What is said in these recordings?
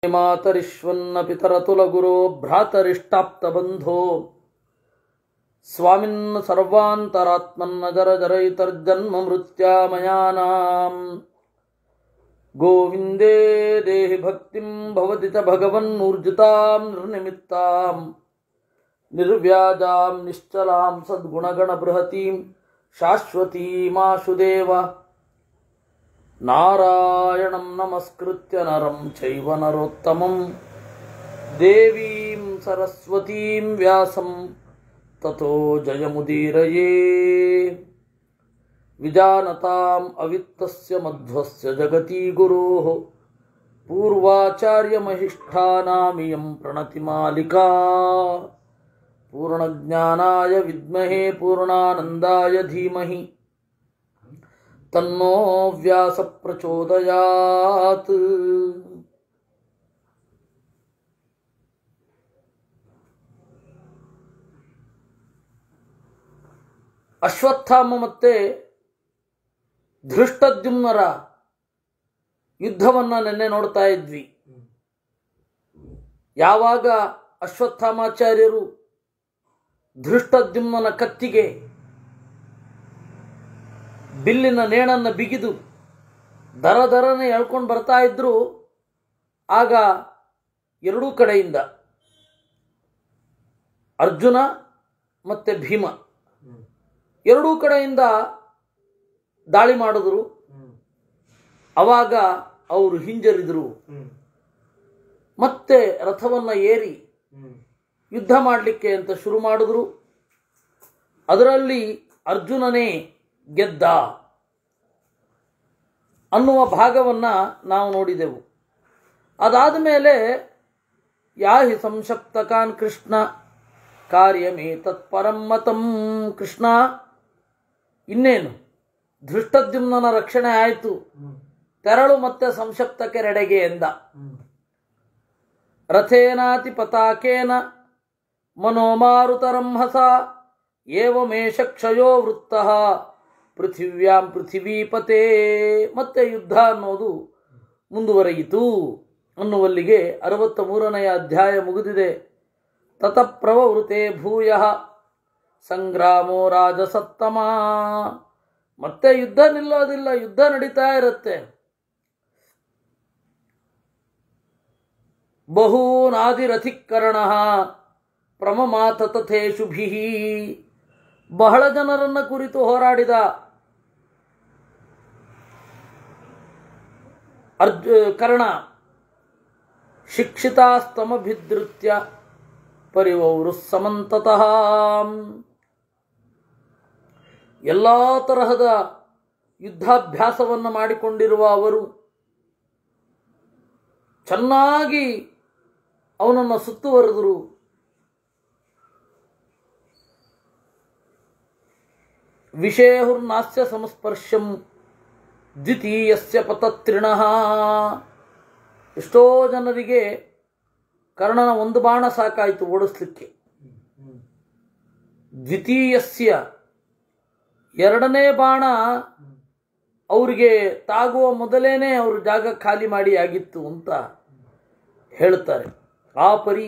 ಮಾತರಿಶ್ವನ್ನ ಪಿತರತುಲಗುರೋ ಭ್ರಾತರಿಷ್ಟಾಪ್ತಬಂಧೋ ಸ್ವಾಮಿನ್ ಸರ್ವಾಂತರಾತ್ಮನ್ನ ಜರ ಜರೈತರ್ಜನ್ಮ ಮೃತ್ಯಾಮಯಾನಾಂ ಗೋವಿಂದೇ ದೇಹಿ ಭಕ್ತಿಂ ಭವತಿ ಚ ಭಗವನ್ನೂರ್ಜಿತಾಂ ನಿರ್ನಿಮಿತ್ತಾಂ ನಿರ್ವ್ಯಾಜಾಂ ನಿಶ್ಚಲಾಂ ಸದ್ಗುಣಗಣ ಬೃಹತೀಂ ಶಾಶ್ವತೀಮಾಶುದೇವ ನಾರಾಯಣಂ ನಮಸ್ಕೃತ್ಯ ನರಂ ಚೈವ ನರೋತ್ತಮಂ ದೇವೀಂ ಸರಸ್ವತೀಂ ವ್ಯಾಸಂ ತಥೋ ಜಯಮುದೀರಯೇ ವಿಜಾನತಾಂ ಅವಿತ್ತಸ್ಯ ಮಧ್ವಸ್ಯ ಜಗತಿ ಗುರೋಃ ಪೂರ್ವಾಚಾರ್ಯಮಹಿಷ್ಠಾನಾಮಿಯಂ ಪ್ರಣತಿಮಾಲಿಕಾ ಪೂರ್ಣಜ್ಞಾನಾಯ ವಿದ್ಮಹೇ ಪೂರ್ಣಾನಂದಾಯ ಧೀಮಹಿ ತನ್ನೋ ವ್ಯಾಸ ಪ್ರಚೋದಯಾತ್ ಅಶ್ವತ್ಥಾಮ ಮತ್ತೆ ಧೃಷ್ಟದ್ಯುಮ್ನರ ಯುದ್ಧವನ್ನ ನಿನ್ನೆ ನೋಡ್ತಾ ಇದ್ವಿ ಯಾವಾಗ ಅಶ್ವತ್ಥಾಮಾಚಾರ್ಯರು ಧೃಷ್ಟದ್ಯುಮ್ನನ ಕತ್ತಿಗೆ ಬಿಲ್ಲಿನ ನೇಣನ್ನು ಬಿಗಿದು ದರ ದರನೆ ಎಳ್ಕೊಂಡು ಬರ್ತಾ ಇದ್ರು ಆಗ ಎರಡೂ ಕಡೆಯಿಂದ ಅರ್ಜುನ ಮತ್ತೆ ಭೀಮ ಎರಡೂ ಕಡೆಯಿಂದ ದಾಳಿ ಮಾಡಿದ್ರು ಅವಾಗ ಅವರು ಹಿಂಜರಿದ್ರು ಮತ್ತೆ ರಥವನ್ನ ಏರಿ ಯುದ್ಧ ಮಾಡಲಿಕ್ಕೆ ಅಂತ ಶುರು ಮಾಡಿದ್ರು ಅದರಲ್ಲಿ ಅರ್ಜುನನೇ ಗೆದ್ದ ಅನ್ನುವ ಭಾಗವನ್ನ ನಾವು ನೋಡಿದೆವು ಅದಾದ ಮೇಲೆ ಯಾಹಿ ಸಂಶಪ್ತಕಾನ್ ಕೃಷ್ಣ ಕಾರ್ಯಮೇ ತತ್ಪರಂ ಮತಂ ಕೃಷ್ಣ ಇನ್ನೇನು ಧೃಷ್ಟದ್ಯುಮ್ನನ ರಕ್ಷಣೆ ಆಯಿತು ತೆರಳು ಮತ್ತೆ ಸಂಶಪ್ತಕೆರೆಡೆಗೆ ಎಂದ ರಥೇನಾತಿ ಪತಾಕೇನ ಮನೋಮಾರುತರಂಹಸ ಏವಮೇಷ ಕ್ಷಯೋ ವೃತ್ತ ಪೃಥಿವ್ಯಾಂ ಪೃಥಿವೀಪತೆ ಮತ್ತೆ ಯುದ್ಧ ಅನ್ನೋದು ಮುಂದುವರೆಯಿತು ಅನ್ನುವಲ್ಲಿಗೆ ಅರವತ್ತ ಮೂರನೆಯ ಅಧ್ಯಾಯ ಮುಗಿದಿದೆ ತತಪ್ರವೃತೆ ಭೂಯ ಸಂಗ್ರಾಮೋ ರಾಜಸತ್ತಮ ಮತ್ತೆ ಯುದ್ಧ ನಿಲ್ಲೋದಿಲ್ಲ ಯುದ್ಧ ನಡೀತಾ ಇರುತ್ತೆ ಬಹೂನಾದಿರಥಿಕರಣ ಪ್ರಮಮಾತ ತಥೇಶುಭಿ ಬಹಳ ಜನರನ್ನ ಕುರಿತು ಹೋರಾಡಿದ ಅರ್ಜು ಕರ್ಣ ಶಿಕ್ಷಿತಾಸ್ತಮಭಿದೃತ್ಯ ಪರಿವೌರು ಸಮಂತತಃ ಎಲ್ಲ ತರಹದ ಯುದ್ಧಾಭ್ಯಾಸವನ್ನು ಮಾಡಿಕೊಂಡಿರುವ ಅವರು ಚೆನ್ನಾಗಿ ಅವನನ್ನು ಸುತ್ತುವರೆದರು ವಿಷೇಹುರ್ನಾಸ್ಯ ಸಂಸ್ಪರ್ಶಂ ದ್ವಿತೀಯಸ್ಯ ಪತತ್ರಿಣಃ ಎಷ್ಟೋ ಜನರಿಗೆ ಕರ್ಣನ ಒಂದು ಬಾಣ ಸಾಕಾಯಿತು ಓಡಿಸ್ಲಿಕ್ಕೆ ದ್ವಿತೀಯಸ್ಯ ಎರಡನೇ ಬಾಣ ಅವರಿಗೆ ತಾಗುವ ಮೊದಲೇನೆ ಅವರು ಜಾಗ ಖಾಲಿ ಮಾಡಿ ಆಗಿತ್ತು ಅಂತ ಹೇಳ್ತಾರೆ ಆ ಪರಿ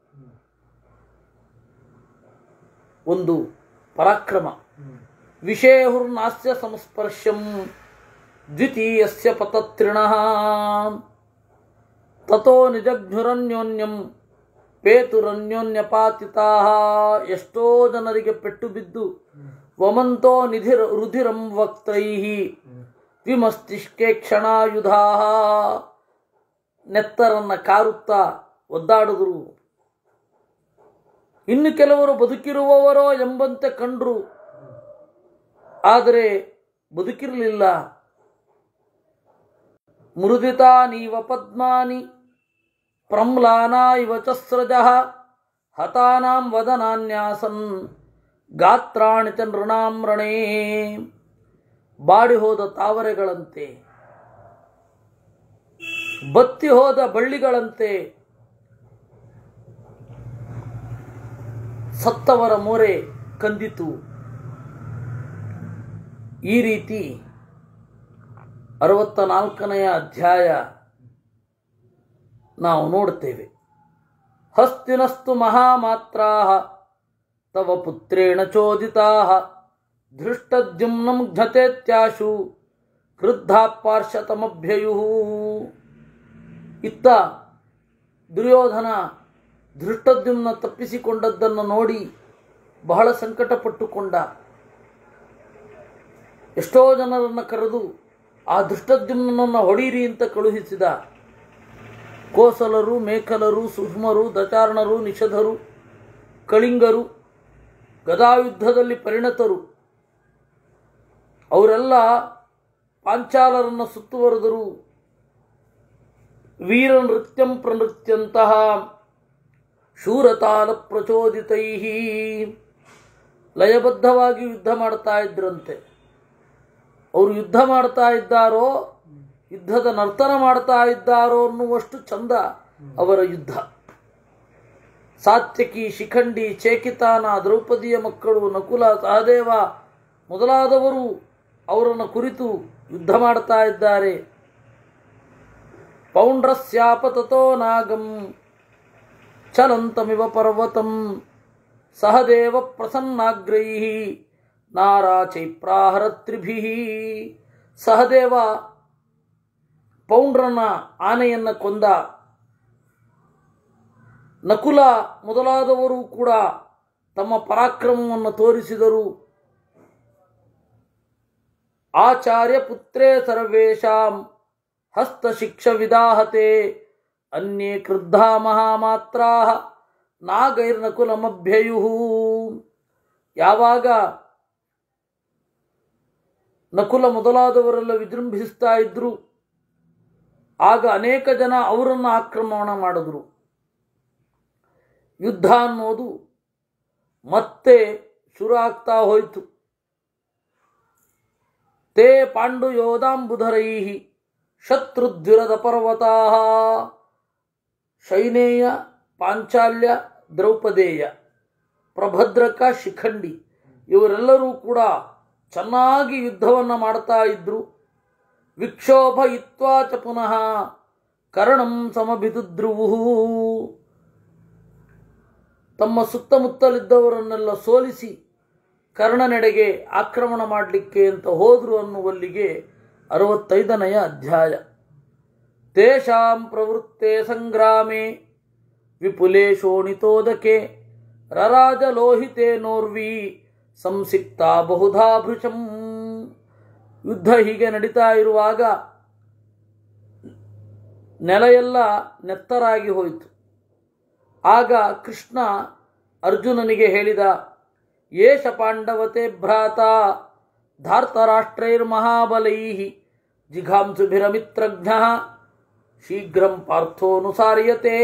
ಒಂದು ಪರಾಕ್ರಮ ವಿಷೇಹುರ್ನಾಸ್ಯ ಸಂಸ್ಪರ್ಶಂ ದ್ವಿತೀಯಸ್ಯ ಪತತ್ರಿಣಃ ತಥೋ ನಿಜಘ್ನುರನ್ಯೋನ್ಯಂ ಪೇತುರನ್ಯೋನ್ಯಪಾತಿತಾ ಎಷ್ಟೋ ಜನರಿಗೆ ಪೆಟ್ಟು ಬಿದ್ದು ವಮಂತೋ ನಿಧಿರ ರುಧಿರಂ ವಕ್ತೈ ವಿಮಸ್ತಿಷ್ಕೆ ಕ್ಷಣಾಯುಧಾ ನೆತ್ತರನ್ನ ಕಾರುತ್ತಾ ಒದ್ದಾಡಿದ್ರು ಇನ್ನು ಕೆಲವರು ಬದುಕಿರುವವರೋ ಎಂಬಂತೆ ಕಂಡ್ರು ಆದರೆ ಬದುಕಿರಲಿಲ್ಲ ಮೃದಿತಾ ನೀವ ಪದ್ಮಾನಿ ಪ್ರಮ್ಲಾನಾ ಇವ ಚಸ್ರಜ ಹತಾನಾಂ ವದನಾನ್ಯಾಸನ್ ಗಾತ್ರಾಣಿ ಚ ನೃಣಾಂ ರಣೇ ಬಾಡಿ ಹೋದ ತಾವರೆಗಳಂತೆ ಬತ್ತಿ ಹೋದ ಬಳ್ಳಿಗಳಂತೆ ಸತ್ತವರ ಮೊರೆ ಕಂದಿತು ಈ ರೀತಿ ಅರವತ್ತ ನಾಲ್ಕನೆಯ ಅಧ್ಯಾಯ ನಾವು ನೋಡ್ತೇವೆ ಹಸ್ತಿನಸ್ತು ಮಹಾಮಾತ್ರಾ ತವ ಪುತ್ರೇಣ ಚೋದಿತಾ ಧೃಷ್ಟದ್ಯುಮ್ನಂ ಘತೆತ್ಯಾಶು ಕ್ರುದ್ಧ ಪಾರ್ಶ್ವತಮಭ್ಯಯು ಇತ್ತ ದುರ್ಯೋಧನ ಧೃಷ್ಟದ್ಯುಮ್ನ ತಪ್ಪಿಸಿಕೊಂಡದ್ದನ್ನು ನೋಡಿ ಬಹಳ ಸಂಕಟಪಟ್ಟುಕೊಂಡ ಎಷ್ಟೋ ಜನರನ್ನು ಕರೆದು ಆ ಧೃಷ್ಟದ್ಯುಮ್ನನ್ನು ಹೊಡೀರಿ ಅಂತ ಕಳುಹಿಸಿದ ಕೋಸಲರು ಮೇಖಲರು ಸುಷ್ಮರು ದಚಾರಣರು ನಿಷಧರು ಕಳಿಂಗರು ಗದಾಯುದ್ಧದಲ್ಲಿ ಪರಿಣತರು ಅವರೆಲ್ಲ ಪಾಂಚಾಲರನ್ನು ಸುತ್ತುವರೆದರು ವೀರ ನೃತ್ಯಂ ಪ್ರನೃತ್ಯಂತಹ ಶೂರತಾಲ ಪ್ರಚೋದಿತೈ ಲಯಬದ್ಧವಾಗಿ ಯುದ್ಧ ಮಾಡ್ತಾ ಇದ್ರಂತೆ ಅವರು ಯುದ್ಧ ಮಾಡ್ತಾ ಇದ್ದಾರೋ ಯುದ್ಧದ ನರ್ತನ ಮಾಡ್ತಾ ಇದ್ದಾರೋ ಅನ್ನುವಷ್ಟು ಚಂದ ಅವರ ಯುದ್ಧ ಸಾತ್ಯಕಿ ಶಿಖಂಡಿ ಚೇಕಿತಾನ ದ್ರೌಪದಿಯ ಮಕ್ಕಳು ನಕುಲ ಸಹದೇವ ಮೊದಲಾದವರು ಅವರನ್ನು ಕುರಿತು ಯುದ್ಧ ಮಾಡ್ತಾ ಇದ್ದಾರೆ ಪೌಂಡ್ರಸ್ಯಾಪ ತಥೋ ನಾಗಂ ಚಲಂತಮಿವ ಪರ್ವತಂ ಸಹದೇವ ಪ್ರಸನ್ನಾಗ್ರೈ ನಾರಾಚೈಪ್ರಾಹರತ್ರಿಭಿ ಸಹದೇವ ಪೌಂಡ್ರನ ಆನೆಯನ್ನ ಕೊಂದ ನಕುಲ ಮೊದಲಾದವರು ಕೂಡ ತಮ್ಮ ಪರಾಕ್ರಮವನ್ನು ತೋರಿಸಿದರು ಆಚಾರ್ಯ ಪುತ್ರೇ ಸರ್ವೇಷಾಂ ಹಸ್ತಶಿಕ್ಷ ವಿದಾಹತೆ ಅನ್ಯೇ ಕ್ರುದ್ಧಾ ಮಹಾಮಾತ್ರಾ ನಾಗೈರ್ನಕುಲಮಭ್ಯಯು ಯಾವಾಗ ನಕುಲ ಮೊದಲಾದವರೆಲ್ಲ ವಿಜೃಂಭಿಸ್ತಾ ಇದ್ರು ಆಗ ಅನೇಕ ಜನ ಅವರನ್ನು ಆಕ್ರಮಣ ಮಾಡಿದ್ರು ಯುದ್ಧ ಅನ್ನೋದು ಮತ್ತೆ ಶುರು ಆಗ್ತಾ ಹೋಯಿತು ತೇ ಪಾಂಡು ಯೋಧಾಂಬುಧರೈ ಶತ್ರುದ್ವಿರದ ಪರ್ವತಾ ಶೈನೇಯ ಪಾಂಚಾಲ್ಯ ದ್ರೌಪದೇಯ ಪ್ರಭದ್ರಕ ಶಿಖಂಡಿ ಇವರೆಲ್ಲರೂ ಕೂಡ ಚೆನ್ನಾಗಿ ಯುದ್ಧವನ್ನು ಮಾಡ್ತಾ ಇದ್ರು ವಿಕ್ಷೋಭ ಇತ್ವಾ ಚ ಪುನಃ ಕರ್ಣಂ ಸಮಭಿದುದ್ರುವು ತಮ್ಮ ಸುತ್ತಮುತ್ತಲಿದ್ದವರನ್ನೆಲ್ಲ ಸೋಲಿಸಿ ಕರ್ಣನೆಡೆಗೆ ಆಕ್ರಮಣ ಮಾಡಲಿಕ್ಕೆ ಅಂತ ಹೋದ್ರು ಅನ್ನುವಲ್ಲಿಗೆ ಅರವತ್ತೈದನೆಯ ಅಧ್ಯಾಯ ತೇಷಾಂ ಪ್ರವೃತ್ತೆ ಸಂಗ್ರಾಮೆ ವಿಪುಲೇ ಶೋಣಿತೋದಕೆ ರರಾಜ ಲೋಹಿತೆ ನೋರ್ವಿ ಸಂಸಿಕ್ತ ಬಹುಧಾ ಭೃಶಂ ಯುದ್ಧ ಹೀಗೆ ನಡೀತಾ ಇರುವಾಗ ನೆಲೆಯೆಲ್ಲ ನೆತ್ತರಾಗಿ ಹೋಯಿತು ಆಗ ಕೃಷ್ಣ ಅರ್ಜುನನಿಗೆ ಹೇಳಿದ ಏಷ ಪಾಂಡವತೆ ಭ್ರಾತ ಧಾರ್ತರಾಷ್ಟ್ರೈರ್ಮಹಾಬಲೈ ಜಿಘಾಂಸುಭಿರಮಿತ್ರಜ್ಞ ಶೀಘ್ರಂ ಪಾರ್ಥೋನುಸಾರ್ಯತೆ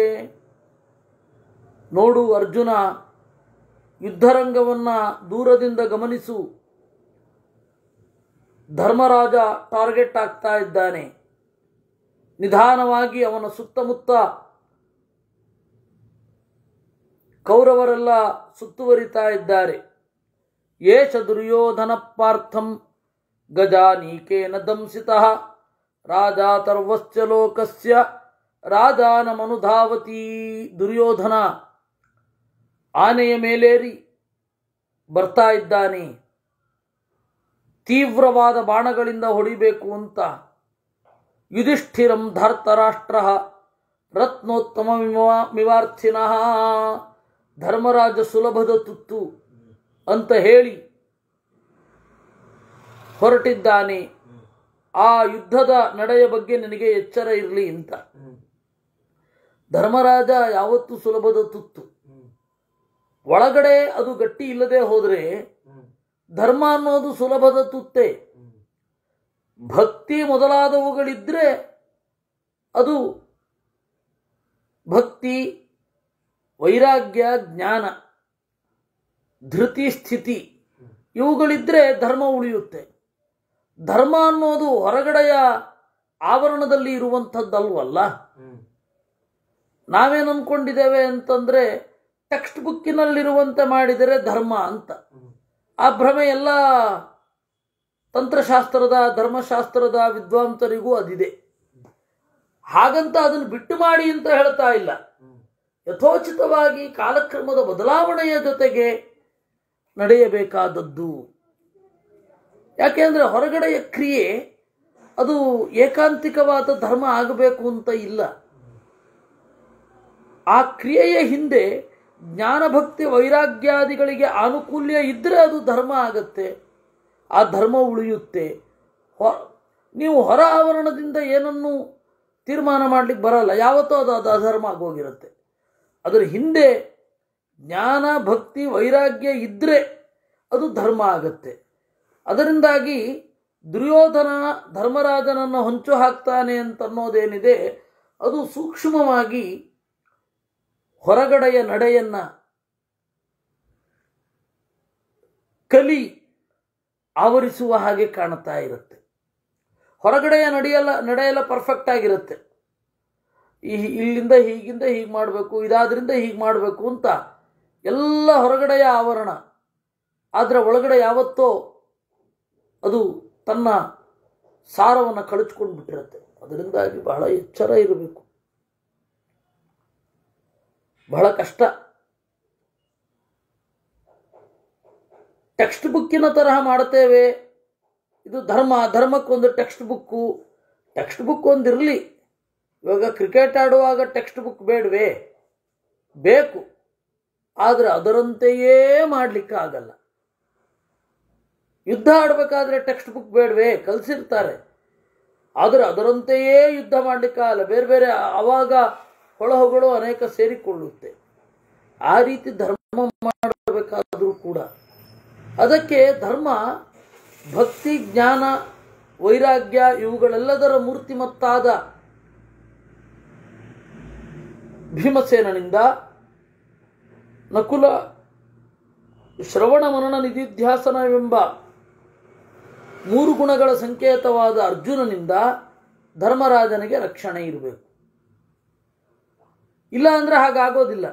ನೋಡು ಅರ್ಜುನ ಯುದ್ಧರಂಗವನ್ನು ದೂರದಿಂದ ಗಮನಿಸು ಧರ್ಮರಾಜ ಟಾರ್ಗೆಟ್ ಆಗ್ತಾ ಇದ್ದಾನೆ ನಿಧಾನವಾಗಿ ಅವನ ಸುತ್ತಮುತ್ತ ಕೌರವರೆಲ್ಲ ಸುತ್ತುವರಿತಾ ಇದ್ದಾರೆ ಏಷ ದುರ್ಯೋಧನ ಪಾರ್ಥಂ ಗಜಾನೀಕೇನ ದಂಸಿತಃ ರಾಜಾತರ್ವಶ್ಚ ಲೋಕಸ್ಯ ರಾಜಾನಮನುಧಾವತಿ ದುರ್ಯೋಧನ ಆನೆಯ ಮೇಲೇರಿ ಬರ್ತಾ ಇದ್ದಾನೆ ತೀವ್ರವಾದ ಬಾಣಗಳಿಂದ ಹೊಡಿಬೇಕು ಅಂತ ಯುಧಿಷ್ಠಿರಂ ಧಾರ್ತರಾಷ್ಟ್ರ ರತ್ನೋತ್ತಮ ಮಿವಾರ್ಥಿನಃ ಧರ್ಮರಾಜ ಸುಲಭದ ತುತ್ತು ಅಂತ ಹೇಳಿ ಹೊರಟಿದ್ದಾನೆ ಆ ಯುದ್ಧದ ನಡೆಯ ಬಗ್ಗೆ ನಿನಗೆ ಎಚ್ಚರ ಇರಲಿ ಅಂತ ಧರ್ಮರಾಜ ಯಾವತ್ತೂ ಸುಲಭದ ತುತ್ತು ಒಳಗಡೆ ಅದು ಗಟ್ಟಿ ಇಲ್ಲದೆ ಹೋದರೆ ಧರ್ಮ ಅನ್ನೋದು ಸುಲಭದ ತುತ್ತೆ ಭಕ್ತಿ ಮೊದಲಾದವುಗಳಿದ್ರೆ ಅದು ಭಕ್ತಿ ವೈರಾಗ್ಯ ಜ್ಞಾನ ಧೃತಿ ಸ್ಥಿತಿ ಇವುಗಳಿದ್ರೆ ಧರ್ಮ ಉಳಿಯುತ್ತೆ ಧರ್ಮ ಅನ್ನೋದು ಹೊರಗಡೆಯ ಆವರಣದಲ್ಲಿ ಇರುವಂಥದ್ದಲ್ವಲ್ಲ ನಾವೇನು ಅನ್ಕೊಂಡಿದ್ದೇವೆ ಅಂತಂದ್ರೆ ಟೆಕ್ಸ್ಟ್ ಬುಕ್ಕಿನಲ್ಲಿರುವಂತೆ ಮಾಡಿದರೆ ಧರ್ಮ ಅಂತ ಆ ಭ್ರಮೆ ಎಲ್ಲ ತಂತ್ರಶಾಸ್ತ್ರದ ಧರ್ಮಶಾಸ್ತ್ರದ ವಿದ್ವಾಂಸರಿಗೂ ಅದಿದೆ ಹಾಗಂತ ಅದನ್ನು ಬಿಟ್ಟು ಮಾಡಿ ಅಂತ ಹೇಳ್ತಾ ಇಲ್ಲ ಯಥೋಚಿತವಾಗಿ ಕಾಲಕ್ರಮದ ಬದಲಾವಣೆಯ ಜೊತೆಗೆ ನಡೆಯಬೇಕಾದದ್ದು ಯಾಕೆಂದ್ರೆ ಹೊರಗಡೆಯ ಕ್ರಿಯೆ ಅದು ಏಕಾಂತಿಕವಾದ ಧರ್ಮ ಆಗಬೇಕು ಅಂತ ಇಲ್ಲ ಆ ಕ್ರಿಯೆಯ ಹಿಂದೆ ಜ್ಞಾನಭಕ್ತಿ ವೈರಾಗ್ಯಾದಿಗಳಿಗೆ ಆನುಕೂಲ್ಯ ಇದ್ದರೆ ಅದು ಧರ್ಮ ಆಗತ್ತೆ ಆ ಧರ್ಮ ಉಳಿಯುತ್ತೆ ಹೊ ನೀವು ಹೊರ ಆವರಣದಿಂದ ಏನನ್ನು ತೀರ್ಮಾನ ಮಾಡ್ಲಿಕ್ಕೆ ಬರಲ್ಲ ಯಾವತ್ತೂ ಅದು ಅದು ಅಧರ್ಮ ಆಗೋಗಿರುತ್ತೆ ಅದರ ಹಿಂದೆ ಜ್ಞಾನ ಭಕ್ತಿ ವೈರಾಗ್ಯ ಇದ್ದರೆ ಅದು ಧರ್ಮ ಆಗತ್ತೆ ಅದರಿಂದಾಗಿ ದುರ್ಯೋಧನ ಧರ್ಮರಾಜನನ್ನು ಹೊಂಚು ಹಾಕ್ತಾನೆ ಅಂತನ್ನೋದೇನಿದೆ ಅದು ಸೂಕ್ಷ್ಮವಾಗಿ ಹೊರಗಡೆಯ ನಡೆಯನ್ನ ಕಲಿ ಆವರಿಸುವ ಹಾಗೆ ಕಾಣುತ್ತಾ ಇರುತ್ತೆ ಹೊರಗಡೆಯ ನಡೆಯಲ್ಲ ನಡೆಯಲ್ಲ ಪರ್ಫೆಕ್ಟ್ ಆಗಿರುತ್ತೆ ಈ ಇಲ್ಲಿಂದ ಹೀಗಿಂದ ಹೀಗೆ ಮಾಡಬೇಕು ಇದಾದ್ರಿಂದ ಹೀಗೆ ಮಾಡಬೇಕು ಅಂತ ಎಲ್ಲ ಹೊರಗಡೆಯ ಆವರಣ ಆದರೆ ಒಳಗಡೆ ಯಾವತ್ತೋ ಅದು ತನ್ನ ಸಾರವನ್ನು ಕಳಚ್ಕೊಂಡು ಬಿಟ್ಟಿರುತ್ತೆ ಅದರಿಂದಾಗಿ ಬಹಳ ಎಚ್ಚರ ಇರಬೇಕು ಬಹಳ ಕಷ್ಟ ಟೆಕ್ಸ್ಟ್ ಬುಕ್ಕಿನ ತರಹ ಮಾಡುತ್ತೇವೆ ಇದು ಧರ್ಮ ಧರ್ಮಕ್ಕೊಂದು ಟೆಕ್ಸ್ಟ್ ಬುಕ್ಕು ಟೆಕ್ಸ್ಟ್ ಬುಕ್ ಒಂದಿರಲಿ ಇವಾಗ ಕ್ರಿಕೆಟ್ ಆಡುವಾಗ ಟೆಕ್ಸ್ಟ್ ಬುಕ್ ಬೇಡವೇ ಬೇಕು ಆದರೆ ಅದರಂತೆಯೇ ಮಾಡಲಿಕ್ಕೆ ಆಗಲ್ಲ ಯುದ್ಧ ಆಡಬೇಕಾದ್ರೆ ಟೆಕ್ಸ್ಟ್ ಬುಕ್ ಬೇಡವೇ ಕಲಿಸಿರ್ತಾರೆ ಆದರೆ ಅದರಂತೆಯೇ ಯುದ್ಧ ಮಾಡಲಿಕ್ಕಾಗಲ್ಲ ಬೇರೆ ಬೇರೆ ಆವಾಗ ಹೊಳಹುಗಳು ಅನೇಕ ಸೇರಿಕೊಳ್ಳುತ್ತೆ ಆ ರೀತಿ ಧರ್ಮ ಮಾಡಬೇಕಾದರೂ ಕೂಡ ಅದಕ್ಕೆ ಧರ್ಮ ಭಕ್ತಿ ಜ್ಞಾನ ವೈರಾಗ್ಯ ಇವುಗಳೆಲ್ಲದರ ಮೂರ್ತಿಮತ್ತಾದ ಭೀಮಸೇನನಿಂದ ನಕುಲ ಶ್ರವಣ ಮನನ ನಿಧಿಧ್ಯಾಸನವೆಂಬ ಮೂರು ಗುಣಗಳ ಸಂಕೇತವಾದ ಅರ್ಜುನನಿಂದ ಧರ್ಮರಾಜನಿಗೆ ರಕ್ಷಣೆ ಇರಬೇಕು ಇಲ್ಲ ಅಂದ್ರೆ ಹಾಗಾಗೋದಿಲ್ಲ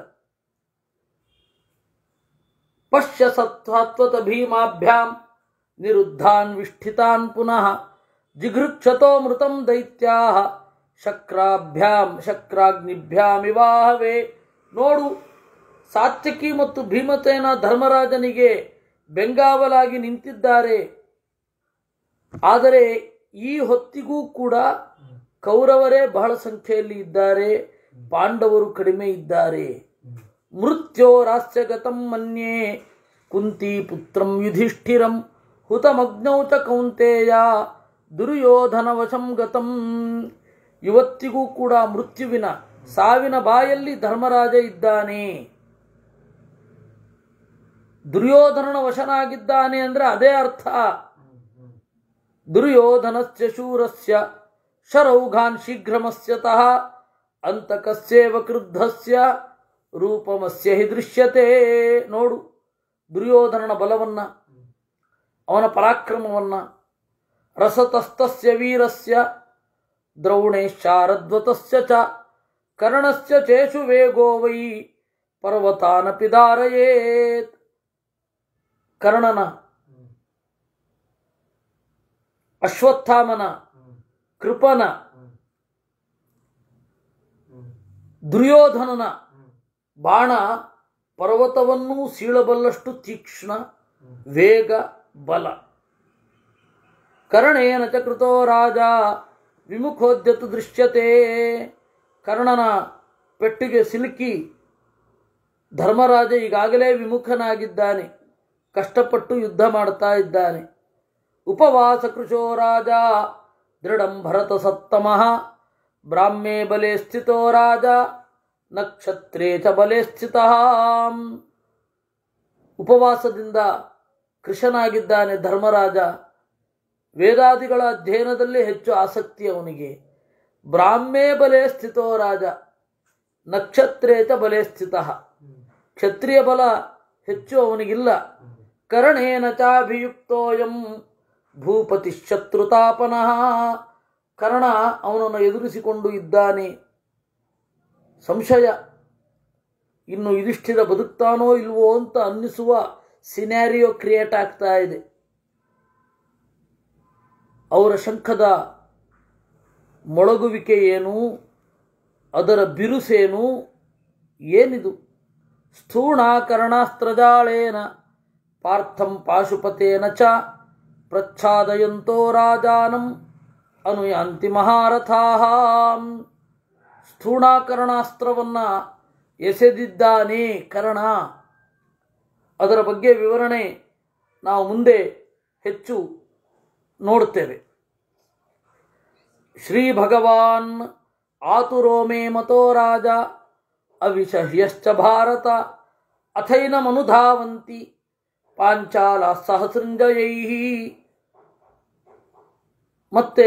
ಪಶ್ಯ ಸತ್ವತ ಭೀಮಾಭ್ಯಾಂ ನಿರುದ್ಧಾನ್ ವಿಷ್ಠಿತಾನ್ ಪುನಃ ಜಿಘೃಕ್ಷತೋ ಮೃತಂ ದೈತ್ಯಾ ಶಕ್ರಾಭ್ಯಾಂ ಶಕ್ರಾಗ್ನಿಭ್ಯಾಮಿವಾಹವೇ ನೋಡು ಸಾತ್ಯಕಿ ಮತ್ತು ಭೀಮಸೇನ ಧರ್ಮರಾಜನಿಗೆ ಬೆಂಗಾವಲಾಗಿ ನಿಂತಿದ್ದಾರೆ ಆದರೆ ಈ ಹೊತ್ತಿಗೂ ಕೂಡ ಕೌರವರೇ ಬಹಳ ಸಂಖ್ಯೆಯಲ್ಲಿ ಇದ್ದಾರೆ ಪಾಂಡವರು ಕಡಿಮೆ ಇದ್ದಾರೆ ಮೃತ್ಯೋರಾಸ್ಯಗತಂ ಮನ್ಯೇ ಕುಂತಿ ಪುತ್ರಂ ಯುಧಿಷ್ಠಿರಂ ಹುತಮಗ್ನೌ ಚ ಕೌಂತೇಯ ದುರ್ಯೋಧನ ವಶಂ ಗತಂ ಇವತ್ತಿಗೂ ಕೂಡ ಮೃತ್ಯುವಿನ ಸಾವಿನ ಬಾಯಲ್ಲಿ ಧರ್ಮರಾಜ ಇದ್ದಾನೆ ದುರ್ಯೋಧನನ ವಶನಾಗಿದ್ದಾನೆ ಅಂದ್ರೆ ಅದೇ ಅರ್ಥ ದುರ್ಯೋಧನಸ್ಯ ಶೂರಸ್ಯ ಶರೌಘಾನ್ ಶೀಘ್ರಮಸ್ಯತಃ ಅಂತಕಸ್ಯೇವ ಕ್ರುದ್ಧಸ್ಯ ರೂಪಮಸ್ಯ ಹಿ ದೃಶ್ಯತೆ ನೋಡು ದುರ್ಯೋಧನನ ಬಲವನ್ನ ಅವನ ಪರಾಕ್ರಮವನ್ನ ರಸತಸ್ತಸ್ಯ ವೀರಸ್ಯ ದ್ರೌಣೇಶಾರದ್ವತಸ್ಯ ಚ ಕರ್ಣಸ್ಯ ಚೇಷು ವೇಗೋ ವೈ ಪರ್ವತಾನಪಿ ಧಾರಯೇತ್ ಕರ್ಣನ ಅಶ್ವತ್ಥಾಮನ ಕೃಪನ ದುರ್ಯೋಧನನ ಬಾಣ ಪರ್ವತವನ್ನೂ ಸೀಳಬಲ್ಲಷ್ಟು ತೀಕ್ಷ್ಣ ವೇಗ ಬಲ ಕರ್ಣೇನ ಚ ಕೃತೋ ರಾಜ ವಿಮುಖೋದ್ಯತು ದೃಶ್ಯತೆ ಕರ್ಣನ ಪೆಟ್ಟಿಗೆ ಸಿಲುಕಿ ಧರ್ಮರಾಜ ಈಗಾಗಲೇ ವಿಮುಖನಾಗಿದ್ದಾನೆ ಕಷ್ಟಪಟ್ಟು ಯುದ್ಧ ಮಾಡ್ತಾ ಇದ್ದಾನೆ ಉಪವಾಸ ಕೃಶೋ ರಾಜ ದೃಢಂ ಭರತ ಸತ್ತಮಃ ಬ್ರಾಹ್ಮೇ ಬಲೆ ಸ್ಥಿತೋ ರಾಜ ನಕ್ಷತ್ರೇ ಚ ಬಲೆ ಸ್ಥಿತಃ ಉಪವಾಸದಿಂದ ಕೃಶನಾಗಿದ್ದಾನೆ ಧರ್ಮರಾಜ ವೇದಾದಿಗಳ ಅಧ್ಯಯನದಲ್ಲಿ ಹೆಚ್ಚು ಆಸಕ್ತಿ ಅವನಿಗೆ ಬ್ರಾಹ್ಮೇ ಬಲೆ ಸ್ಥಿತೋ ರಾಜ ನಕ್ಷತ್ರೇ ಚ ಬಲೆ ಸ್ಥಿತಃ ಕ್ಷತ್ರಿಯ ಬಲ ಹೆಚ್ಚು ಅವನಿಗಿಲ್ಲ ಕರ್ಣೇನ ಚಾಭಿಯುಕ್ತೋಯಂ ಭೂಪತಿ ಶತ್ರುತಾಪನಃ ಕರ್ಣ ಅವನನ್ನು ಎದುರಿಸಿಕೊಂಡು ಇದ್ದಾನೆ ಸಂಶಯ ಇನ್ನು ಯುಧಿಷ್ಠಿರ ಬದುಕ್ತಾನೋ ಇಲ್ವೋ ಅಂತ ಅನ್ನಿಸುವ ಸಿನ್ಯಾರಿಯೋ ಕ್ರಿಯೇಟ್ ಆಗ್ತಾ ಇದೆ ಅವರ ಶಂಖದ ಮೊಳಗುವಿಕೆ ಏನು ಅದರ ಬಿರುಸೇನು ಏನಿದು ಸ್ಥೂಣಾಕರಣಾಸ್ತ್ರಜಾಳೇನ ಪಾರ್ಥಂ ಪಾಶುಪತೇನ ಚ ಪ್ರಚ್ಛಾದಯಂತೋ ರಾಜಾನಂ ಅನುಯಾಂತಿ ಮಹಾರಥಾಃ ಸ್ಥೂಣಾಕರಣಾಸ್ತ್ರವನ್ನು ಎಸೆದಿದ್ದಾನೆ ಕರ್ಣ ಅದರ ಬಗ್ಗೆ ವಿವರಣೆ ನಾವು ಮುಂದೆ ಹೆಚ್ಚು ನೋಡುತ್ತೇವೆ ಶ್ರೀ ಭಗವಾನ್ ಆತುರೋ ಮೇ ಮತೋ ರಾಜ ಅವಿಷಹ್ಯಶ್ಚ ಭಾರತ ಅಥೈನಮನುಧಾವಂತಿ ಪಾಂಚಾಲ ಸಹಸೃಂಜಯೈ ಮತ್ತೆ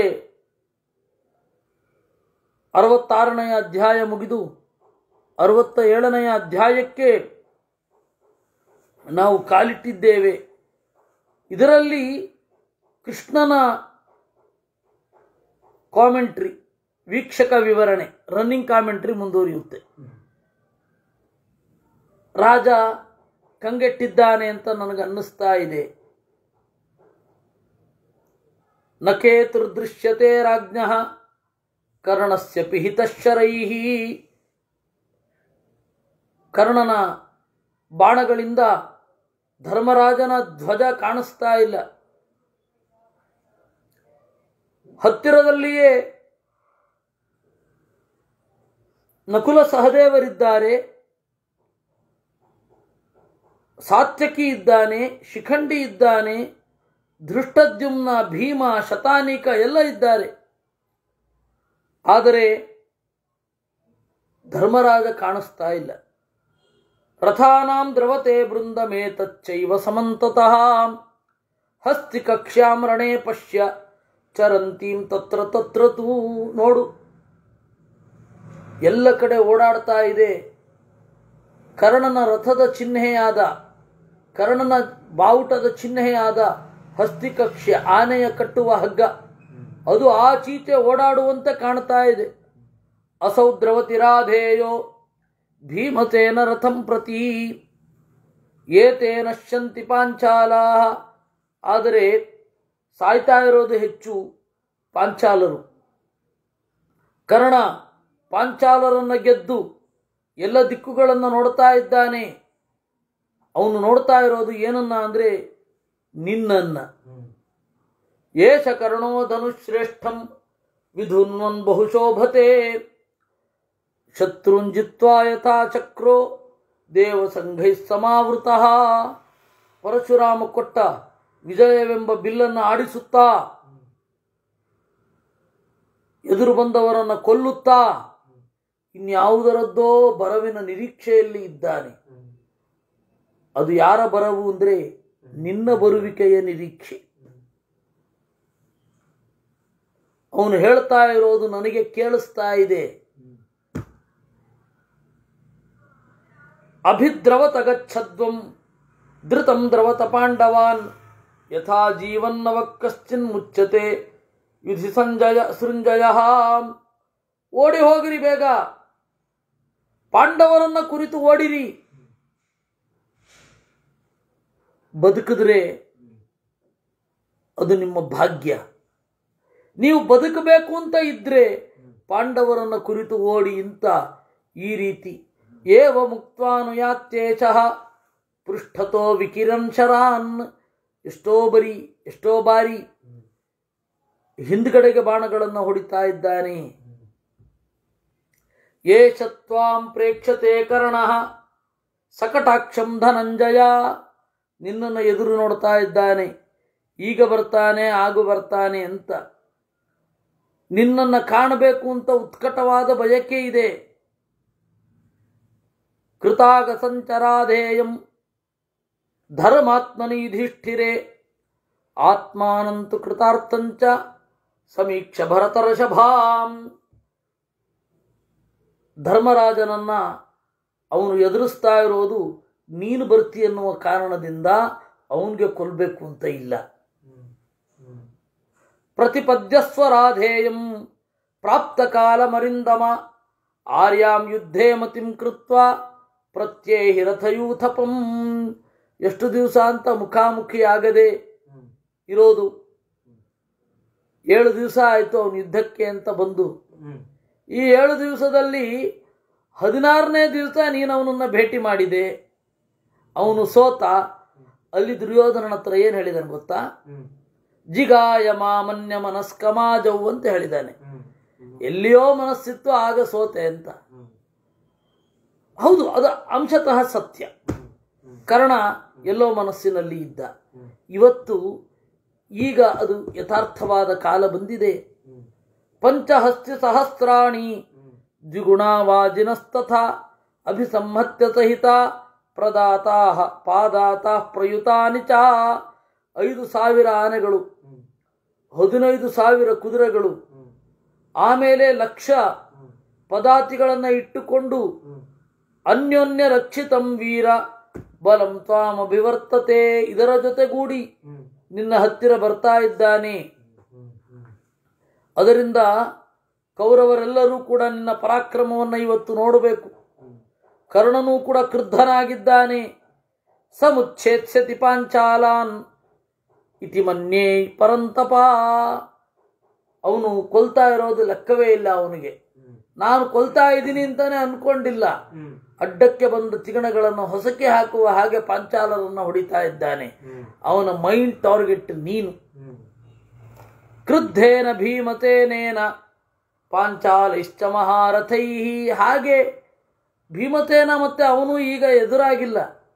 ಅರವತ್ತಾರನೆಯ ಅಧ್ಯಾಯ ಮುಗಿದು ಅರವತ್ತ ಏಳನೆಯ ಅಧ್ಯಾಯಕ್ಕೆ ನಾವು ಕಾಲಿಟ್ಟಿದ್ದೇವೆ ಇದರಲ್ಲಿ ಕೃಷ್ಣನ ಕಾಮೆಂಟ್ರಿ ವೀಕ್ಷಕ ವಿವರಣೆ ರನ್ನಿಂಗ್ ಕಾಮೆಂಟ್ರಿ ಮುಂದುವರಿಯುತ್ತೆ ರಾಜ ಕಂಗೆಟ್ಟಿದ್ದಾನೆ ಅಂತ ನನಗೆ ಅನ್ನಿಸ್ತಾ ಇದೆ ನಕೇತುರ್ದೃಶ್ಯತೆ ರಾಜ್ಞ ಕರ್ಣಸ್ಯ ಪಿಹಿತಶರೈ ಕರ್ಣನ ಬಾಣಗಳಿಂದ ಧರ್ಮರಾಜನ ಧ್ವಜ ಕಾಣಿಸ್ತಾ ಇಲ್ಲ ಹತ್ತಿರದಲ್ಲಿಯೇ ನಕುಲ ಸಹದೇವರಿದ್ದಾರೆ ಸಾತ್ಯಕಿ ಇದ್ದಾನೆ ಶಿಖಂಡಿ ಇದ್ದಾನೆ ಧೃಷ್ಟದ್ಯುಮ್ನ ಭೀಮ ಶತಾನಿಕ ಎಲ್ಲ ಇದ್ದಾರೆ ಆದರೆ ಧರ್ಮರಾಜ ಕಾಣಿಸ್ತಾ ಇಲ್ಲ ರಥಾನಾಂ ದ್ರವತೆ ಬೃಂದಮೇತಚ್ಚೈವ ಸಮಂತತಃ ಹಸ್ತಿ ಕಕ್ಷ್ಯಾಂ ರಣೇ ಪಶ್ಯ ಚರಂತೀಂ ತತ್ರ ತತ್ರ ತೂ ನೋಡು ಎಲ್ಲ ಕಡೆ ಓಡಾಡ್ತಾ ಇದೆ ಕರ್ಣನ ರಥದ ಚಿಹ್ನೆಯಾದ ಕರ್ಣನ ಬಾವುಟದ ಚಿಹ್ನೆಯಾದ ಹಸ್ತಿಕಕ್ಷ್ಯ ಆನೆಯ ಕಟ್ಟುವ ಹಗ್ಗ ಅದು ಆ ಚೀತೆ ಓಡಾಡುವಂತೆ ಕಾಣ್ತಾ ಇದೆ ಅಸೌ ದ್ರವತಿರಾಧೇಯೋ ಭೀಮತೇನ ರಥಂ ಪ್ರತಿ ಏತೆ ನಶ್ಯಂತಿ ಪಾಂಚಾಲಾ ಆದರೆ ಸಾಯ್ತಾ ಇರೋದು ಹೆಚ್ಚು ಪಾಂಚಾಲರು ಕರ್ಣ ಪಾಂಚಾಲರನ್ನು ಗೆದ್ದು ಎಲ್ಲ ದಿಕ್ಕುಗಳನ್ನು ನೋಡ್ತಾ ಇದ್ದಾನೆ ಅವನು ನೋಡ್ತಾ ಇರೋದು ಏನನ್ನ ಅಂದರೆ ನಿನ್ನನ್ನ ಏಷ ಕರ್ಣೋ ಧನುಶ್ರೇಷ್ಠಂ ವಿಧುನ್ವನ್ ಬಹುಶೋಭತೆ ಶತ್ರುಂಜಿತ್ವಾ ಯಥಾ ಚಕ್ರೋ ದೇವಸಂಘೈ ಸಮಾವೃತ ಪರಶುರಾಮ ಕೊಟ್ಟ ವಿಜಯವೆಂಬ ಬಿಲ್ಲನ್ನು ಆಡಿಸುತ್ತಾ ಎದುರು ಬಂದವರನ್ನು ಕೊಲ್ಲುತ್ತಾ ಇನ್ಯಾವುದರದ್ದೋ ಬರವಿನ ನಿರೀಕ್ಷೆಯಲ್ಲಿ ಇದ್ದಾನೆ ಅದು ಯಾರ ಬರವು ಅಂದರೆ ನಿನ್ನ ಬರುವಿಕೆಯ ನಿರೀಕ್ಷೆ ಅವನು ಹೇಳ್ತಾ ಇರೋದು ನನಗೆ ಕೇಳಿಸ್ತಾ ಇದೆ ಅಭಿದ್ರವತ ಗಚ್ಚದ್ವಂ ಧೃತಂ ದ್ರವತ ಪಾಂಡವಾನ್ ಯಥಾ ಜೀವನ್ನವ ಕಶ್ಚಿನ್ ಮುಚ್ಚತೆ ಯುಧಿ ಸಂಜಯ ಸೃಂಜಯ ಓಡಿ ಹೋಗಿರಿ ಬೇಗ ಪಾಂಡವರನ್ನ ಕುರಿತು ಓಡಿರಿ ಬದುಕಿದ್ರೆ ಅದು ನಿಮ್ಮ ಭಾಗ್ಯ ನೀವು ಬದುಕಬೇಕು ಅಂತ ಇದ್ರೆ ಪಾಂಡವರನ್ನ ಕುರಿತು ಓಡಿ ಅಂತ ಈ ರೀತಿ ಏವ ಮುಕ್ತಾನುಯಾತ್ಯೇಚ ಪೃಷ್ಠತೋ ವಿಕಿರಣ್ ಶರಾನ್ ಎಷ್ಟೋ ಬರಿ ಎಷ್ಟೋ ಬಾರಿ ಹಿಂದ್ಗಡೆಗೆ ಬಾಣಗಳನ್ನು ಹೊಡಿತಾ ಇದ್ದಾನೆ ಏಷ ತ್ವಾಂ ಪ್ರೇಕ್ಷತೆ ಕರ್ಣ ಸಕಟಾಕ್ಷಂ ಧನಂಜಯ ನಿನ್ನನ್ನು ಎದುರು ನೋಡ್ತಾ ಇದ್ದಾನೆ ಈಗ ಬರ್ತಾನೆ ಆಗು ಬರ್ತಾನೆ ಅಂತ ನಿನ್ನನ್ನು ಕಾಣಬೇಕು ಅಂತ ಉತ್ಕಟವಾದ ಬಯಕೆ ಇದೆ ಕೃತಾಗ ಸಂಚರಾಧೇಯಂ ಧರ್ಮಾತ್ಮನಿ ಯುಧಿಷ್ಠಿರೆ ಆತ್ಮಾನಂತು ಕೃತಾರ್ಥಂಚ ಸಮೀಕ್ಷ ಭರತರಷಭಾಂ ಧರ್ಮರಾಜನನ್ನ ಅವನು ಎದುರಿಸ್ತಾ ಇರೋದು ನೀನು ಬರ್ತಿ ಎನ್ನುವ ಕಾರಣದಿಂದ ಅವನಿಗೆ ಕೊಲ್ಲಬೇಕು ಅಂತ ಇಲ್ಲ ಪ್ರತಿಪದ್ಯಸ್ವರಾಧೇಯಂ ಪ್ರಾಪ್ತ ಕಾಲಮರಿಂದಮ ಆರ್ಯಾಂ ಯುದ್ಧೇ ಮತಿಂ ಕೃತ್ವ ಪ್ರತ್ಯೇಹಿ ರಥಯೂಥಪಂ ಎಷ್ಟು ದಿವಸ ಅಂತ ಮುಖಾಮುಖಿ ಆಗದೆ ಇರೋದು ಏಳು ದಿವಸ ಆಯಿತು ಅವನು ಯುದ್ಧಕ್ಕೆ ಅಂತ ಬಂದು ಈ ಏಳು ದಿವಸದಲ್ಲಿ ಹದಿನಾರನೇ ದಿವಸ ನೀನು ಅವನನ್ನು ಭೇಟಿ ಮಾಡಿದೆ ಅವನು ಸೋತ ಅಲ್ಲಿ ದುರ್ಯೋಧನನ ಹತ್ರ ಏನು ಹೇಳಿದಾನೆ ಗೊತ್ತಾ ಹ್ಮ್ ಜಿಗಾಯ ಮಾಮನ್ಯ ಮನಸ್ಕಮಾಜವು ಅಂತ ಹೇಳಿದ್ದಾನೆ ಹ್ಮ್ ಎಲ್ಲಿಯೋ ಮನಸ್ಸಿತ್ತು ಆಗ ಸೋತೆ ಅಂತ ಹ್ಮ್ ಹೌದು ಅದು ಅಂಶತಃ ಸತ್ಯ ಹ್ಮ್ ಕರ್ಣ ಎಲ್ಲೋ ಮನಸ್ಸಿನಲ್ಲಿ ಇದ್ದ ಹ್ಮ್ ಇವತ್ತು ಈಗ ಅದು ಯಥಾರ್ಥವಾದ ಕಾಲ ಬಂದಿದೆ ಹ್ಮ್ ಪಂಚಹಸ್ತಿ ಸಹಸ್ರಾಣಿ ಹ್ಮ್ ದ್ವಿಗುಣಾವಾಜಿನಸ್ತಥಾ ಅಭಿಸಂಹತ್ಯ ಸಹಿತ ಪ್ರದಾತಾ ಪಾದಾತ ಪ್ರಯುತಾನಿ ಚ ಐದು ಸಾವಿರ ಆನೆಗಳು ಹ್ಮ್ ಹದಿನೈದು ಸಾವಿರ ಕುದುರೆಗಳು ಹ್ಮ್ ಆಮೇಲೆ ಲಕ್ಷ ಹ್ಮ್ ಪದಾತಿಗಳನ್ನು ಇಟ್ಟುಕೊಂಡು ಹ್ಮ್ ಅನ್ಯೋನ್ಯ ರಕ್ಷಿತಂ ವೀರ ಬಲಂ ತ್ವಾಂ ಅಭಿವರ್ತತೆ ಇದರ ಜೊತೆಗೂಡಿ ಹ್ಮ್ ನಿನ್ನ ಹತ್ತಿರ ಬರ್ತಾ ಇದ್ದಾನೆ ಹ್ಮ್ ಹ್ಮ್ ಅದರಿಂದ ಕೌರವರೆಲ್ಲರೂ ಕೂಡ ನಿನ್ನ ಪರಾಕ್ರಮವನ್ನು ಇವತ್ತು ನೋಡಬೇಕು ಹ್ಮ್ ಕರ್ಣನೂ ಕೂಡ ಕ್ರುದ್ಧನಾಗಿದ್ದಾನೆ ಸಮುಚ್ಛೇತ್ಸ್ಯತಿ ಪಾಂಚಾಲಾನ್ ಇತಿ ಮನ್ಯೇ ಪರಂತಪ ಅವನು ಕೊಲ್ತಾ ಇರೋದು ಲೆಕ್ಕವೇ ಇಲ್ಲ ಅವನಿಗೆ ಹ್ಮ್ ನಾನು ಕೊಲ್ತಾ ಇದ್ದೀನಿ ಅಂತಾನೆ ಅನ್ಕೊಂಡಿಲ್ಲ ಹ್ಮ್ ಅಡ್ಡಕ್ಕೆ ಬಂದ ತಿಗಣಗಳನ್ನು ಹೊಸಕ್ಕೆ ಹಾಕುವ ಹಾಗೆ ಪಾಂಚಾಲರನ್ನು ಹೊಡಿತಾ ಇದ್ದಾನೆ ಹ್ಮ್ ಅವನ ಮೈಂಡ್ ಟಾರ್ಗೆಟ್ ನೀನು ಹ್ಮ್ ಕ್ರುದ್ಧೇನ ಭೀಮತೇನೇನ ಪಾಂಚಾಲಿಶ್ಚ ಮಹಾರಥೈ ಹಾಗೆ ಭೀಮತೇನ ಮತ್ತೆ ಅವನು ಈಗ ಎದುರಾಗಿಲ್ಲ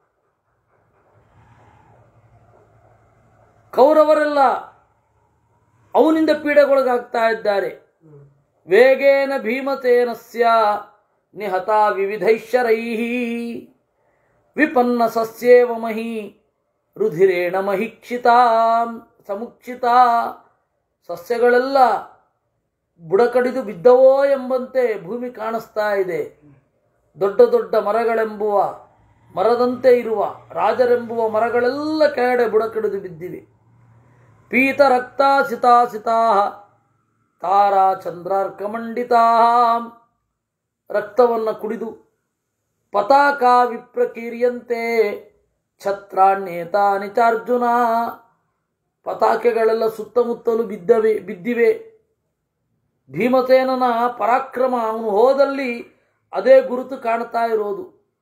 ಕೌರವರೆಲ್ಲ ಅವನಿಂದ ಪೀಡೆಗೊಳಗಾಗ್ತಾ ಇದ್ದಾರೆ ಹ್ಮ್ ವೇಗೇನ ಭೀಮತೇನಸ್ಯ ನಿಹತ ವಿವಿಧೈಶ್ವರೈ ವಿಪನ್ನ ಸಸ್ಯೇವ ಮಹಿ ರುಧಿರೇಣ ಮಹಿಕ್ಷಿತ ಸಮುಕ್ಷಿತ ಸಸ್ಯಗಳೆಲ್ಲ ಬುಡಕಡಿದು ಬಿದ್ದವೋ ಎಂಬಂತೆ ಭೂಮಿ ಕಾಣಿಸ್ತಾ ಇದೆ ದೊಡ್ಡ ದೊಡ್ಡ ಮರಗಳೆಂಬುವ ಮರದಂತೆ ಇರುವ ರಾಜರೆಂಬುವ ಮರಗಳೆಲ್ಲ ಕೆಳಗಡೆ ಬುಡಕಡಿದು ಬಿದ್ದಿವೆ ಪೀತ ರಕ್ತಾಸಿತಾಸಿತಾ ತಾರಾ ಚಂದ್ರಾರ್ಕಮಂಡಿತಾ ರಕ್ತವನ್ನು ಕುಡಿದು ಪತಾಕ ವಿಪ್ರಕೀರ್ಯಂತೆ ಛತ್ರಾಣ್ಯೇತಾನಿ ಚಾರ್ಜುನ ಪತಾಕೆಗಳೆಲ್ಲ ಸುತ್ತಮುತ್ತಲು ಬಿದ್ದವೆ ಬಿದ್ದಿವೆ ಭೀಮಸೇನನ ಪರಾಕ್ರಮ ಅವನು ಹೋದಲ್ಲಿ ಅದೇ ಗುರುತು ಕಾಣ್ತಾ ಇರೋದು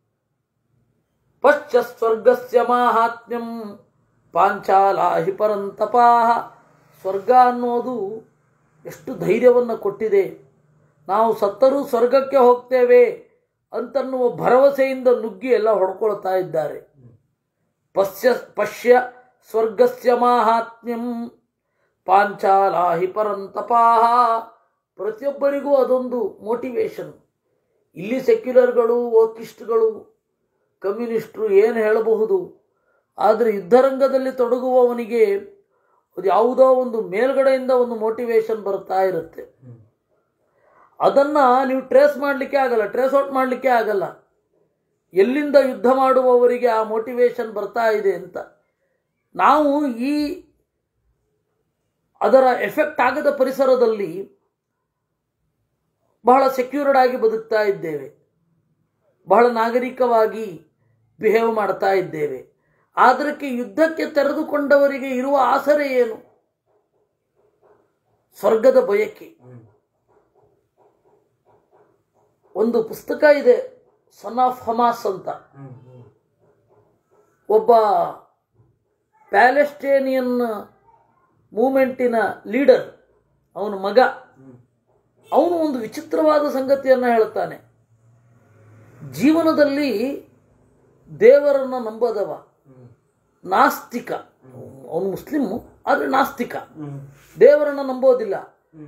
ಪಶ್ಚ ಸ್ವರ್ಗಸ್ಯ ಮಾಹಾತ್ಮ್ಯಂ ಪಾಂಚಾಲಾಹಿ ಪರಂತಪಾಹ ಸ್ವರ್ಗ ಅನ್ನೋದು ಎಷ್ಟು ಧೈರ್ಯವನ್ನು ಕೊಟ್ಟಿದೆ ನಾವು ಸತ್ತರೂ ಸ್ವರ್ಗಕ್ಕೆ ಹೋಗ್ತೇವೆ ಅಂತನ್ನುವ ಭರವಸೆಯಿಂದ ನುಗ್ಗಿ ಎಲ್ಲ ಹೊಡ್ಕೊಳ್ತಾ ಇದ್ದಾರೆ ಪಶ್ಯ ಪಶ್ಯ ಸ್ವರ್ಗಸ್ಯ ಮಾಹಾತ್ಮ್ಯಂ ಪಾಂಚಾಲಾಹಿ ಪರಂತಪಾಹ ಪ್ರತಿಯೊಬ್ಬರಿಗೂ ಅದೊಂದು ಮೋಟಿವೇಶನ್ ಇಲ್ಲಿ ಸೆಕ್ಯುಲರ್ಗಳು ವೋಕಿಸ್ಟ್ಗಳು ಕಮ್ಯುನಿಸ್ಟ್ರು ಏನು ಹೇಳಬಹುದು ಆದರೆ ಯುದ್ಧರಂಗದಲ್ಲಿ ತೊಡಗುವವನಿಗೆ ಅದು ಯಾವುದೋ ಒಂದು ಮೇಲ್ಗಡೆಯಿಂದ ಒಂದು ಮೋಟಿವೇಶನ್ ಬರ್ತಾ ಇರುತ್ತೆ ಹ್ಮ್ ಅದನ್ನು ನೀವು ಟ್ರೇಸ್ ಮಾಡಲಿಕ್ಕೆ ಆಗಲ್ಲ ಟ್ರೇಸ್ ಔಟ್ ಮಾಡಲಿಕ್ಕೆ ಆಗಲ್ಲ ಎಲ್ಲಿಂದ ಯುದ್ಧ ಮಾಡುವವರಿಗೆ ಆ ಮೋಟಿವೇಶನ್ ಬರ್ತಾ ಇದೆ ಅಂತ ನಾವು ಈ ಅದರ ಎಫೆಕ್ಟ್ ಆಗದ ಪರಿಸರದಲ್ಲಿ ಬಹಳ ಸೆಕ್ಯೂರ್ಡ್ ಆಗಿ ಬದುಕ್ತಾ ಇದ್ದೇವೆ ಬಹಳ ನಾಗರಿಕವಾಗಿ ಬಿಹೇವ್ ಮಾಡ್ತಾ ಇದ್ದೇವೆ ಆದರಕ್ಕೆ ಯುದ್ಧಕ್ಕೆ ತೆರೆದುಕೊಂಡವರಿಗೆ ಇರುವ ಆಸರೆ ಏನು ಸ್ವರ್ಗದ ಬಯಕೆ ಹ್ಮ್ ಒಂದು ಪುಸ್ತಕ ಇದೆ ಸನ್ ಆಫ್ ಹಮಾಸ್ ಅಂತ ಹ್ಮ್ ಹ್ಮ್ ಒಬ್ಬ ಪ್ಯಾಲೆಸ್ಟೇನಿಯನ್ ಮೂಮೆಂಟಿನ ಲೀಡರ್ ಅವನ ಮಗ ಹ್ಮ್ ಅವನು ಒಂದು ವಿಚಿತ್ರವಾದ ಸಂಗತಿಯನ್ನು ಹೇಳುತ್ತಾನೆ ಜೀವನದಲ್ಲಿ ದೇವರನ್ನು ನಂಬದವ ಹ್ಮ್ ನಾಸ್ತಿಕ ಅವನು ಮುಸ್ಲಿಮ್ಮು ಆದರೆ ನಾಸ್ತಿಕ ಹ್ಮ್ ದೇವರನ್ನು ನಂಬೋದಿಲ್ಲ ಹ್ಮ್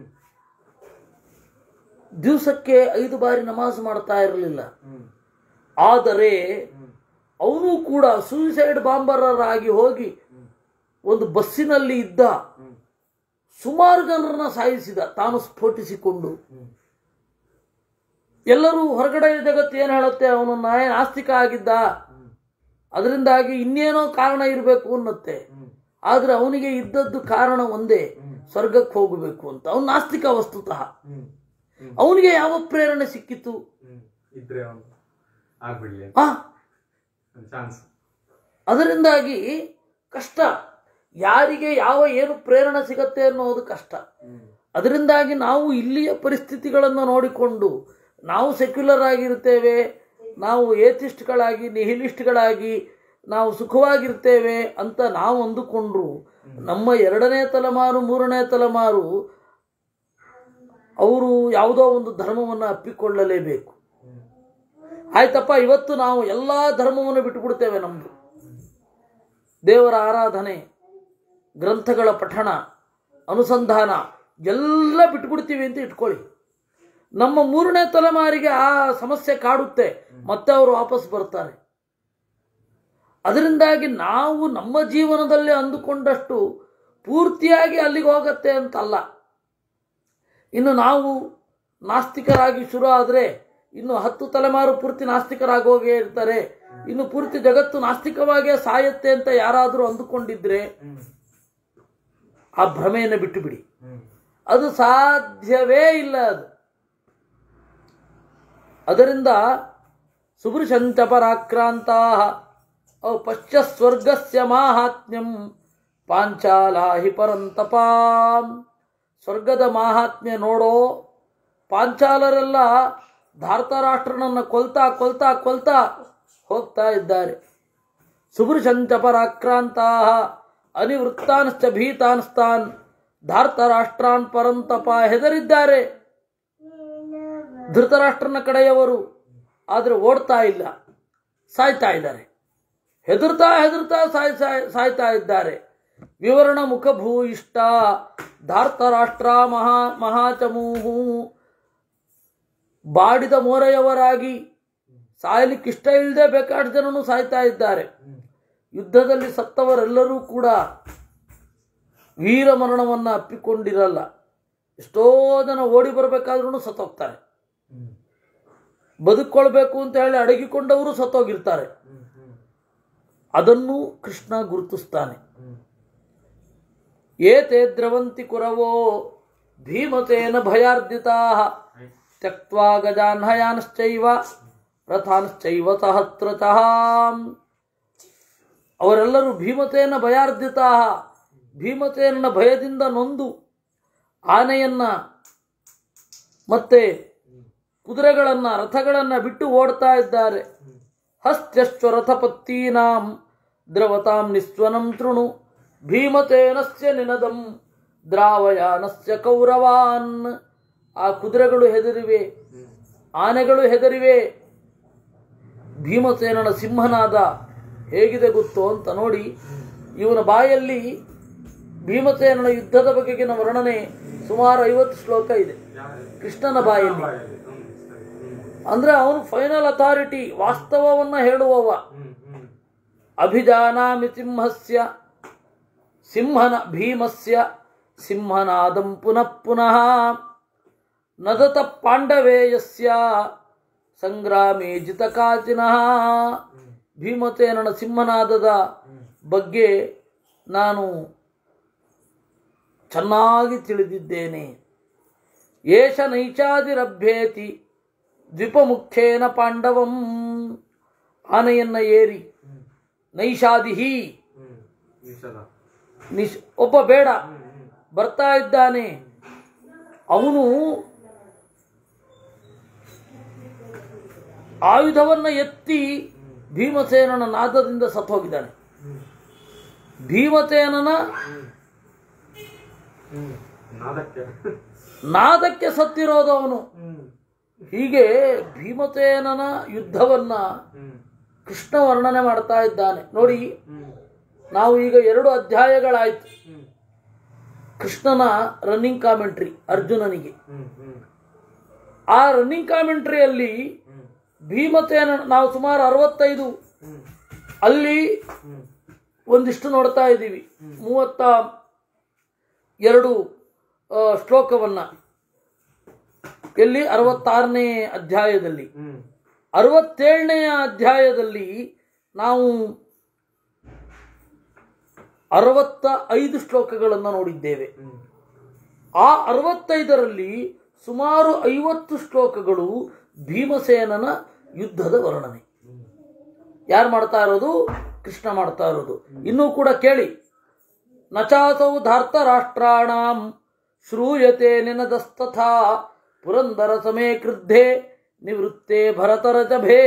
ದಿವಸಕ್ಕೆ ಐದು ಬಾರಿ ನಮಾಜ್ ಮಾಡ್ತಾ ಇರಲಿಲ್ಲ ಹ್ಮ್ ಆದರೆ ಹ್ಮ್ ಅವನು ಕೂಡ ಸೂಸೈಡ್ ಬಾಂಬರರಾಗಿ ಹೋಗಿ ಹ್ಮ್ ಒಂದು ಬಸ್ಸಿನಲ್ಲಿ ಇದ್ದ ಹ್ಮ್ ಸುಮಾರು ಜನರನ್ನ ಸಾಯಿಸಿದ ತಾನು ಸ್ಫೋಟಿಸಿಕೊಂಡು ಹ್ಮ್ ಎಲ್ಲರೂ ಹೊರಗಡೆ ಜಗತ್ತು ಏನು ಹೇಳುತ್ತೆ ಅವನು ನಾಯ ನಾಸ್ತಿಕ ಆಗಿದ್ದ ಹ್ಮ್ ಅದರಿಂದಾಗಿ ಇನ್ನೇನೋ ಕಾರಣ ಇರಬೇಕು ಅನ್ನತ್ತೆ ಹ್ಮ್ ಆದರೆ ಅವನಿಗೆ ಇದ್ದದ್ದು ಕಾರಣ ಒಂದೇ ಹ್ಮ್ ಸ್ವರ್ಗಕ್ಕೆ ಹೋಗಬೇಕು ಅಂತ ಅವನು ನಾಸ್ತಿಕ ವಸ್ತುತಃ ಹ್ಮ್ ಹ್ಮ್ ಅವನಿಗೆ ಯಾವ ಪ್ರೇರಣೆ ಸಿಕ್ಕಿತು ಹ್ಮ್ ಇದ್ರೆ ಅವನು ಆಗ್ಬಿಡ್ಲಿ ಆ ಚಾನ್ಸ್ ಅದರಿಂದಾಗಿ ಕಷ್ಟ ಯಾರಿಗೆ ಯಾವ ಏನು ಪ್ರೇರಣೆ ಸಿಗತ್ತೆ ಅನ್ನೋದು ಕಷ್ಟ ಹ್ಮ್ ಅದರಿಂದಾಗಿ ನಾವು ಇಲ್ಲಿಯ ಪರಿಸ್ಥಿತಿಗಳನ್ನು ನೋಡಿಕೊಂಡು ನಾವು ಸೆಕ್ಯುಲರ್ ಆಗಿರ್ತೇವೆ ನಾವು ಏತಿಸ್ಟ್ಗಳಾಗಿ ನಿಹಿಲಿಸ್ಟ್ಗಳಾಗಿ ನಾವು ಸುಖವಾಗಿರ್ತೇವೆ ಅಂತ ನಾವು ಅಂದುಕೊಂಡ್ರು ನಮ್ಮ ಎರಡನೇ ತಲೆಮಾರು ಮೂರನೇ ತಲೆಮಾರು ಅವರು ಯಾವುದೋ ಒಂದು ಧರ್ಮವನ್ನು ಅಪ್ಪಿಕೊಳ್ಳಲೇಬೇಕು ಆಯ್ತಪ್ಪ ಇವತ್ತು ನಾವು ಎಲ್ಲ ಧರ್ಮವನ್ನು ಬಿಟ್ಟುಬಿಡ್ತೇವೆ ನಮ್ಮದು ದೇವರ ಆರಾಧನೆ ಗ್ರಂಥಗಳ ಪಠಣ ಅನುಸಂಧಾನ ಎಲ್ಲ ಬಿಟ್ಬಿಡ್ತೀವಿ ಅಂತ ಇಟ್ಕೊಳ್ಳಿ ನಮ್ಮ ಮೂರನೇ ತಲೆಮಾರಿಗೆ ಆ ಸಮಸ್ಯೆ ಕಾಡುತ್ತೆ ಮತ್ತೆ ಅವರು ವಾಪಸ್ ಬರ್ತಾರೆ ಅದರಿಂದಾಗಿ ನಾವು ನಮ್ಮ ಜೀವನದಲ್ಲಿ ಅಂದುಕೊಂಡಷ್ಟು ಪೂರ್ತಿಯಾಗಿ ಅಲ್ಲಿಗೆ ಹೋಗತ್ತೆ ಅಂತಲ್ಲ ಇನ್ನು ನಾವು ನಾಸ್ತಿಕರಾಗಿ ಶುರು ಆದರೆ ಇನ್ನು ಹತ್ತು ತಲೆಮಾರು ಪೂರ್ತಿ ನಾಸ್ತಿಕರಾಗೋಗೇ ಇರ್ತಾರೆ ಇನ್ನು ಪೂರ್ತಿ ಜಗತ್ತು ನಾಸ್ತಿಕವಾಗೇ ಸಾಯತ್ತೆ ಅಂತ ಯಾರಾದರೂ ಅಂದುಕೊಂಡಿದ್ರೆ ಹ್ಮ್ ಆ ಭ್ರಮೆಯನ್ನು ಬಿಟ್ಟು ಬಿಡಿ ಹ್ಮ್ ಅದು ಸಾಧ್ಯವೇ ಇಲ್ಲ ಅದು ಅದರಿಂದ ಸುಭೃಶಂಚ ಪರಾಕ್ರಾಂತಾ ಅವು ಪಶ್ಚ ಸ್ವರ್ಗಸ್ಯ ಮಾಹಾತ್ಮ್ಯಂ ಪಾಂಚಾಲಾಹಿ ಪರಂತಪಾಂ ಸ್ವರ್ಗದ ಮಾಹಾತ್ಮ್ಯ ನೋಡೋ ಪಾಂಚಾಲರೆಲ್ಲ ಧಾರ್ತರಾಷ್ಟ್ರನನ್ನು ಕೊಲ್ತಾ ಕೊಲ್ತಾ ಕೊಲ್ತಾ ಹೋಗ್ತಾ ಇದ್ದಾರೆ ಸುಭೃಶಂಚ ಪರಾಕ್ರಾಂತಾ ಅನಿವೃತ್ತಾನ್ಶ್ಚ ಭೀತಾನ್ಸ್ತಾನ್ ಧಾರ್ತರಾಷ್ಟ್ರಾನ್ ಪರಂತಪ ಹೆದರಿದ್ದಾರೆ ಧೃತರಾಷ್ಟ್ರನ ಕಡೆಯವರು ಆದರೆ ಓಡ್ತಾ ಇಲ್ಲ ಸಾಯ್ತಾ ಇದ್ದಾರೆ ಹೆದರ್ತಾ ಹೆದರ್ತಾ ಸಾಯ್ ಸಾಯ್ ಸಾಯ್ತಾ ಇದ್ದಾರೆ ವಿವರಣ ಮುಖಭೂ ಇಷ್ಟ ಧಾರ್ತರಾಷ್ಟ್ರ ಮಹಾ ಮಹಾಚಮೂಹು ಬಾಡಿದ ಮೋರೆಯವರಾಗಿ ಸಾಯಲಿಕ್ಕೆ ಇಷ್ಟ ಇಲ್ಲದೆ ಬೇಕಾದ ಜನನು ಸಾಯ್ತಾ ಇದ್ದಾರೆ ಯುದ್ಧದಲ್ಲಿ ಸತ್ತವರೆಲ್ಲರೂ ಕೂಡ ವೀರ ಮರಣವನ್ನು ಅಪ್ಪಿಕೊಂಡಿರಲ್ಲ ಎಷ್ಟೋ ಜನ ಓಡಿ ಬರಬೇಕಾದ್ರೂ ಸತ್ತೋಗ್ತಾರೆ ಹ್ಮ್ ಬದುಕೊಳ್ಬೇಕು ಅಂತ ಹೇಳಿ ಅಡಗಿಕೊಂಡವರು ಸತ್ತೋಗಿರ್ತಾರೆ ಹ್ಮ್ ಹ್ಮ್ ಅದನ್ನು ಕೃಷ್ಣ ಗುರುತಿಸ್ತಾನೆ ಹ್ಮ್ ಏತೆ ದ್ರವಂತಿ ಕುರವೋ ಭೀಮಸೇನ ಭಯಾರ್ಧಿತಾ ಆಯ್ತು ತ್ಯಕ್ವಾ ಗಜಾನ್ಹಯಾನ್ಶ್ಚೈವ ರಥಾನ್ಶ್ಚೈವ ಸಹಸ್ರತಃ ಅವರೆಲ್ಲರೂ ಭೀಮಸೇನ ಭಯಾರ್ಧಿತಾ ಭೀಮಸೇನ ಭಯದಿಂದ ನೊಂದು ಆನೆಯನ್ನ ಮತ್ತೆ ಕುದುರೆಗಳನ್ನು ರಥಗಳನ್ನು ಬಿಟ್ಟು ಓಡ್ತಾ ಇದ್ದಾರೆ ಹಸ್ತ್ಯಶ್ವ ರಥಪತ್ತೀನಾಂ ದ್ರವತಾಂ ನಿಸ್ವನಂ ತೃಣು ಭೀಮಸೇನಸ್ಯ ನಿನದಂ ದ್ರಾವಯಾನಸ್ಯ ಕೌರವಾನ್ ಆ ಕುದುರೆಗಳು ಹೆದರಿವೆ ಹ್ಮ್ ಆನೆಗಳು ಹೆದರಿವೆ ಭೀಮಸೇನನ ಸಿಂಹನಾದ ಹೇಗಿದೆ ಗೊತ್ತು ಅಂತ ನೋಡಿ ಇವನ ಬಾಯಲ್ಲಿ ಭೀಮಸೇನನ ಯುದ್ಧದ ಬಗೆಗಿನ ವರ್ಣನೆ ಸುಮಾರು ಐವತ್ತು ಶ್ಲೋಕ ಇದೆ ಯಾರು ಕೃಷ್ಣನ ಬಾಯಲ್ಲಿ ಬಾಯಲ್ಲಿ ಹ್ಮ್ ಸರಿ ಹ್ಮ್ ಅಂದ್ರೆ ಅವನು ಫೈನಲ್ ಅಥಾರಿಟಿ ವಾಸ್ತವವನ್ನ ಹೇಳುವವ ಹ್ಮ್ ಹ್ಮ್ ಅಭಿಜಾನಾಮಿ ಸಿಂಹಸ್ಯ ಸಿಂಹನ ಭೀಮಸ್ಯ ಸಿಂಹನಾದಂ ಪುನಃ ಪುನಃ ನದತ ಪಾಂಡವೇಯಸ್ಯ ಸಂಗ್ರಾಮೇ ಜಿತಕಾಚಿನಃ ಭೀಮಸೇನನ ಸಿಂಹನಾದದ ಬಗ್ಗೆ ನಾನು ಚೆನ್ನಾಗಿ ತಿಳಿದಿದ್ದೇನೆ ಏಷ ನೈಚಾದಿರಭ್ಯೇತಿ ದ್ವಿಪಮುಖ್ಯೇನ ಪಾಂಡವಂ ಆನೆಯನ್ನ ಏರಿ ಹ್ಮ್ ನೈಷಾದಿಹಿ ಹ್ಮ್ ನಿಷದ ನಿಶ್ ಒಬ್ಬ ಬೇಡ ಹ್ಮ್ ಹ್ಮ್ ಬರ್ತಾ ಇದ್ದಾನೆ ಅವನು ಆಯುಧವನ್ನ ಎತ್ತಿ ಭೀಮಸೇನನ ನಾದದಿಂದ ಸತ್ತು ಹೋಗಿದ್ದಾನೆ ಹ್ಮ್ ಭೀಮಸೇನನ ಹ್ಮ್ ಹ್ಮ್ ನಾದಕ್ಕೆ ನಾದಕ್ಕೆ ಸತ್ತಿರೋದು ಅವನು ಹ್ಮ್ ಹೀಗೆ ಭೀಮಸೇನನ ಯುದ್ಧವನ್ನ ಹ್ಮ್ ಕೃಷ್ಣ ವರ್ಣನೆ ಮಾಡ್ತಾ ಇದ್ದಾನೆ ನೋಡಿ ಹ್ಮ್ ನಾವು ಈಗ ಎರಡು ಅಧ್ಯಾಯಗಳಾಯ್ತು ಹ್ಮ್ ಕೃಷ್ಣನ ರನ್ನಿಂಗ್ ಕಾಮೆಂಟ್ರಿ ಅರ್ಜುನನಿಗೆ ಹ್ಮ್ ಹ್ಮ್ ಆ ರನ್ನಿಂಗ್ ಕಾಮೆಂಟ್ರಿಯಲ್ಲಿ ಹ್ಮ್ ಭೀಮಸೇನ ನಾವು ಸುಮಾರು ಅರವತ್ತೈದು ಹ್ಮ್ ಅಲ್ಲಿ ಹ್ಮ್ ಒಂದಿಷ್ಟು ನೋಡ್ತಾ ಇದ್ದೀವಿ ಮೂವತ್ತ ಎರಡು ಆ, ಶ್ಲೋಕವನ್ನ ಎಲ್ಲಿ ಅರವತ್ತಾರನೇ ಅಧ್ಯಾಯದಲ್ಲಿ ಹ್ಮ್ ಅರವತ್ತೇಳನೆಯ ಅಧ್ಯಾಯದಲ್ಲಿ ನಾವು ಅರವತ್ತ ಐದು ಶ್ಲೋಕಗಳನ್ನು ನೋಡಿದ್ದೇವೆ ಹ್ಮ್ ಆ ಅರವತ್ತೈದರಲ್ಲಿ ಸುಮಾರು ಐವತ್ತು ಶ್ಲೋಕಗಳು ಭೀಮಸೇನನ ಯುದ್ಧದ ವರ್ಣನೆ ಹ್ಮ್ ಯಾರು ಮಾಡ್ತಾ ಇರೋದು ಕೃಷ್ಣ ಮಾಡ್ತಾ ಇರೋದು ಇನ್ನೂ ಕೂಡ ಕೇಳಿ ನಚಾಸೌ ಧಾರ್ತ ರಾಷ್ಟ್ರಾಣಾಂ ಶ್ರೂಯತೆ ನಿನದಸ್ತಥಾ ಪುರಂದರ ಸಮೇ ಕ್ರುದ್ಧೆ ನಿವೃತ್ತೆ ಭರತರಜಭೇ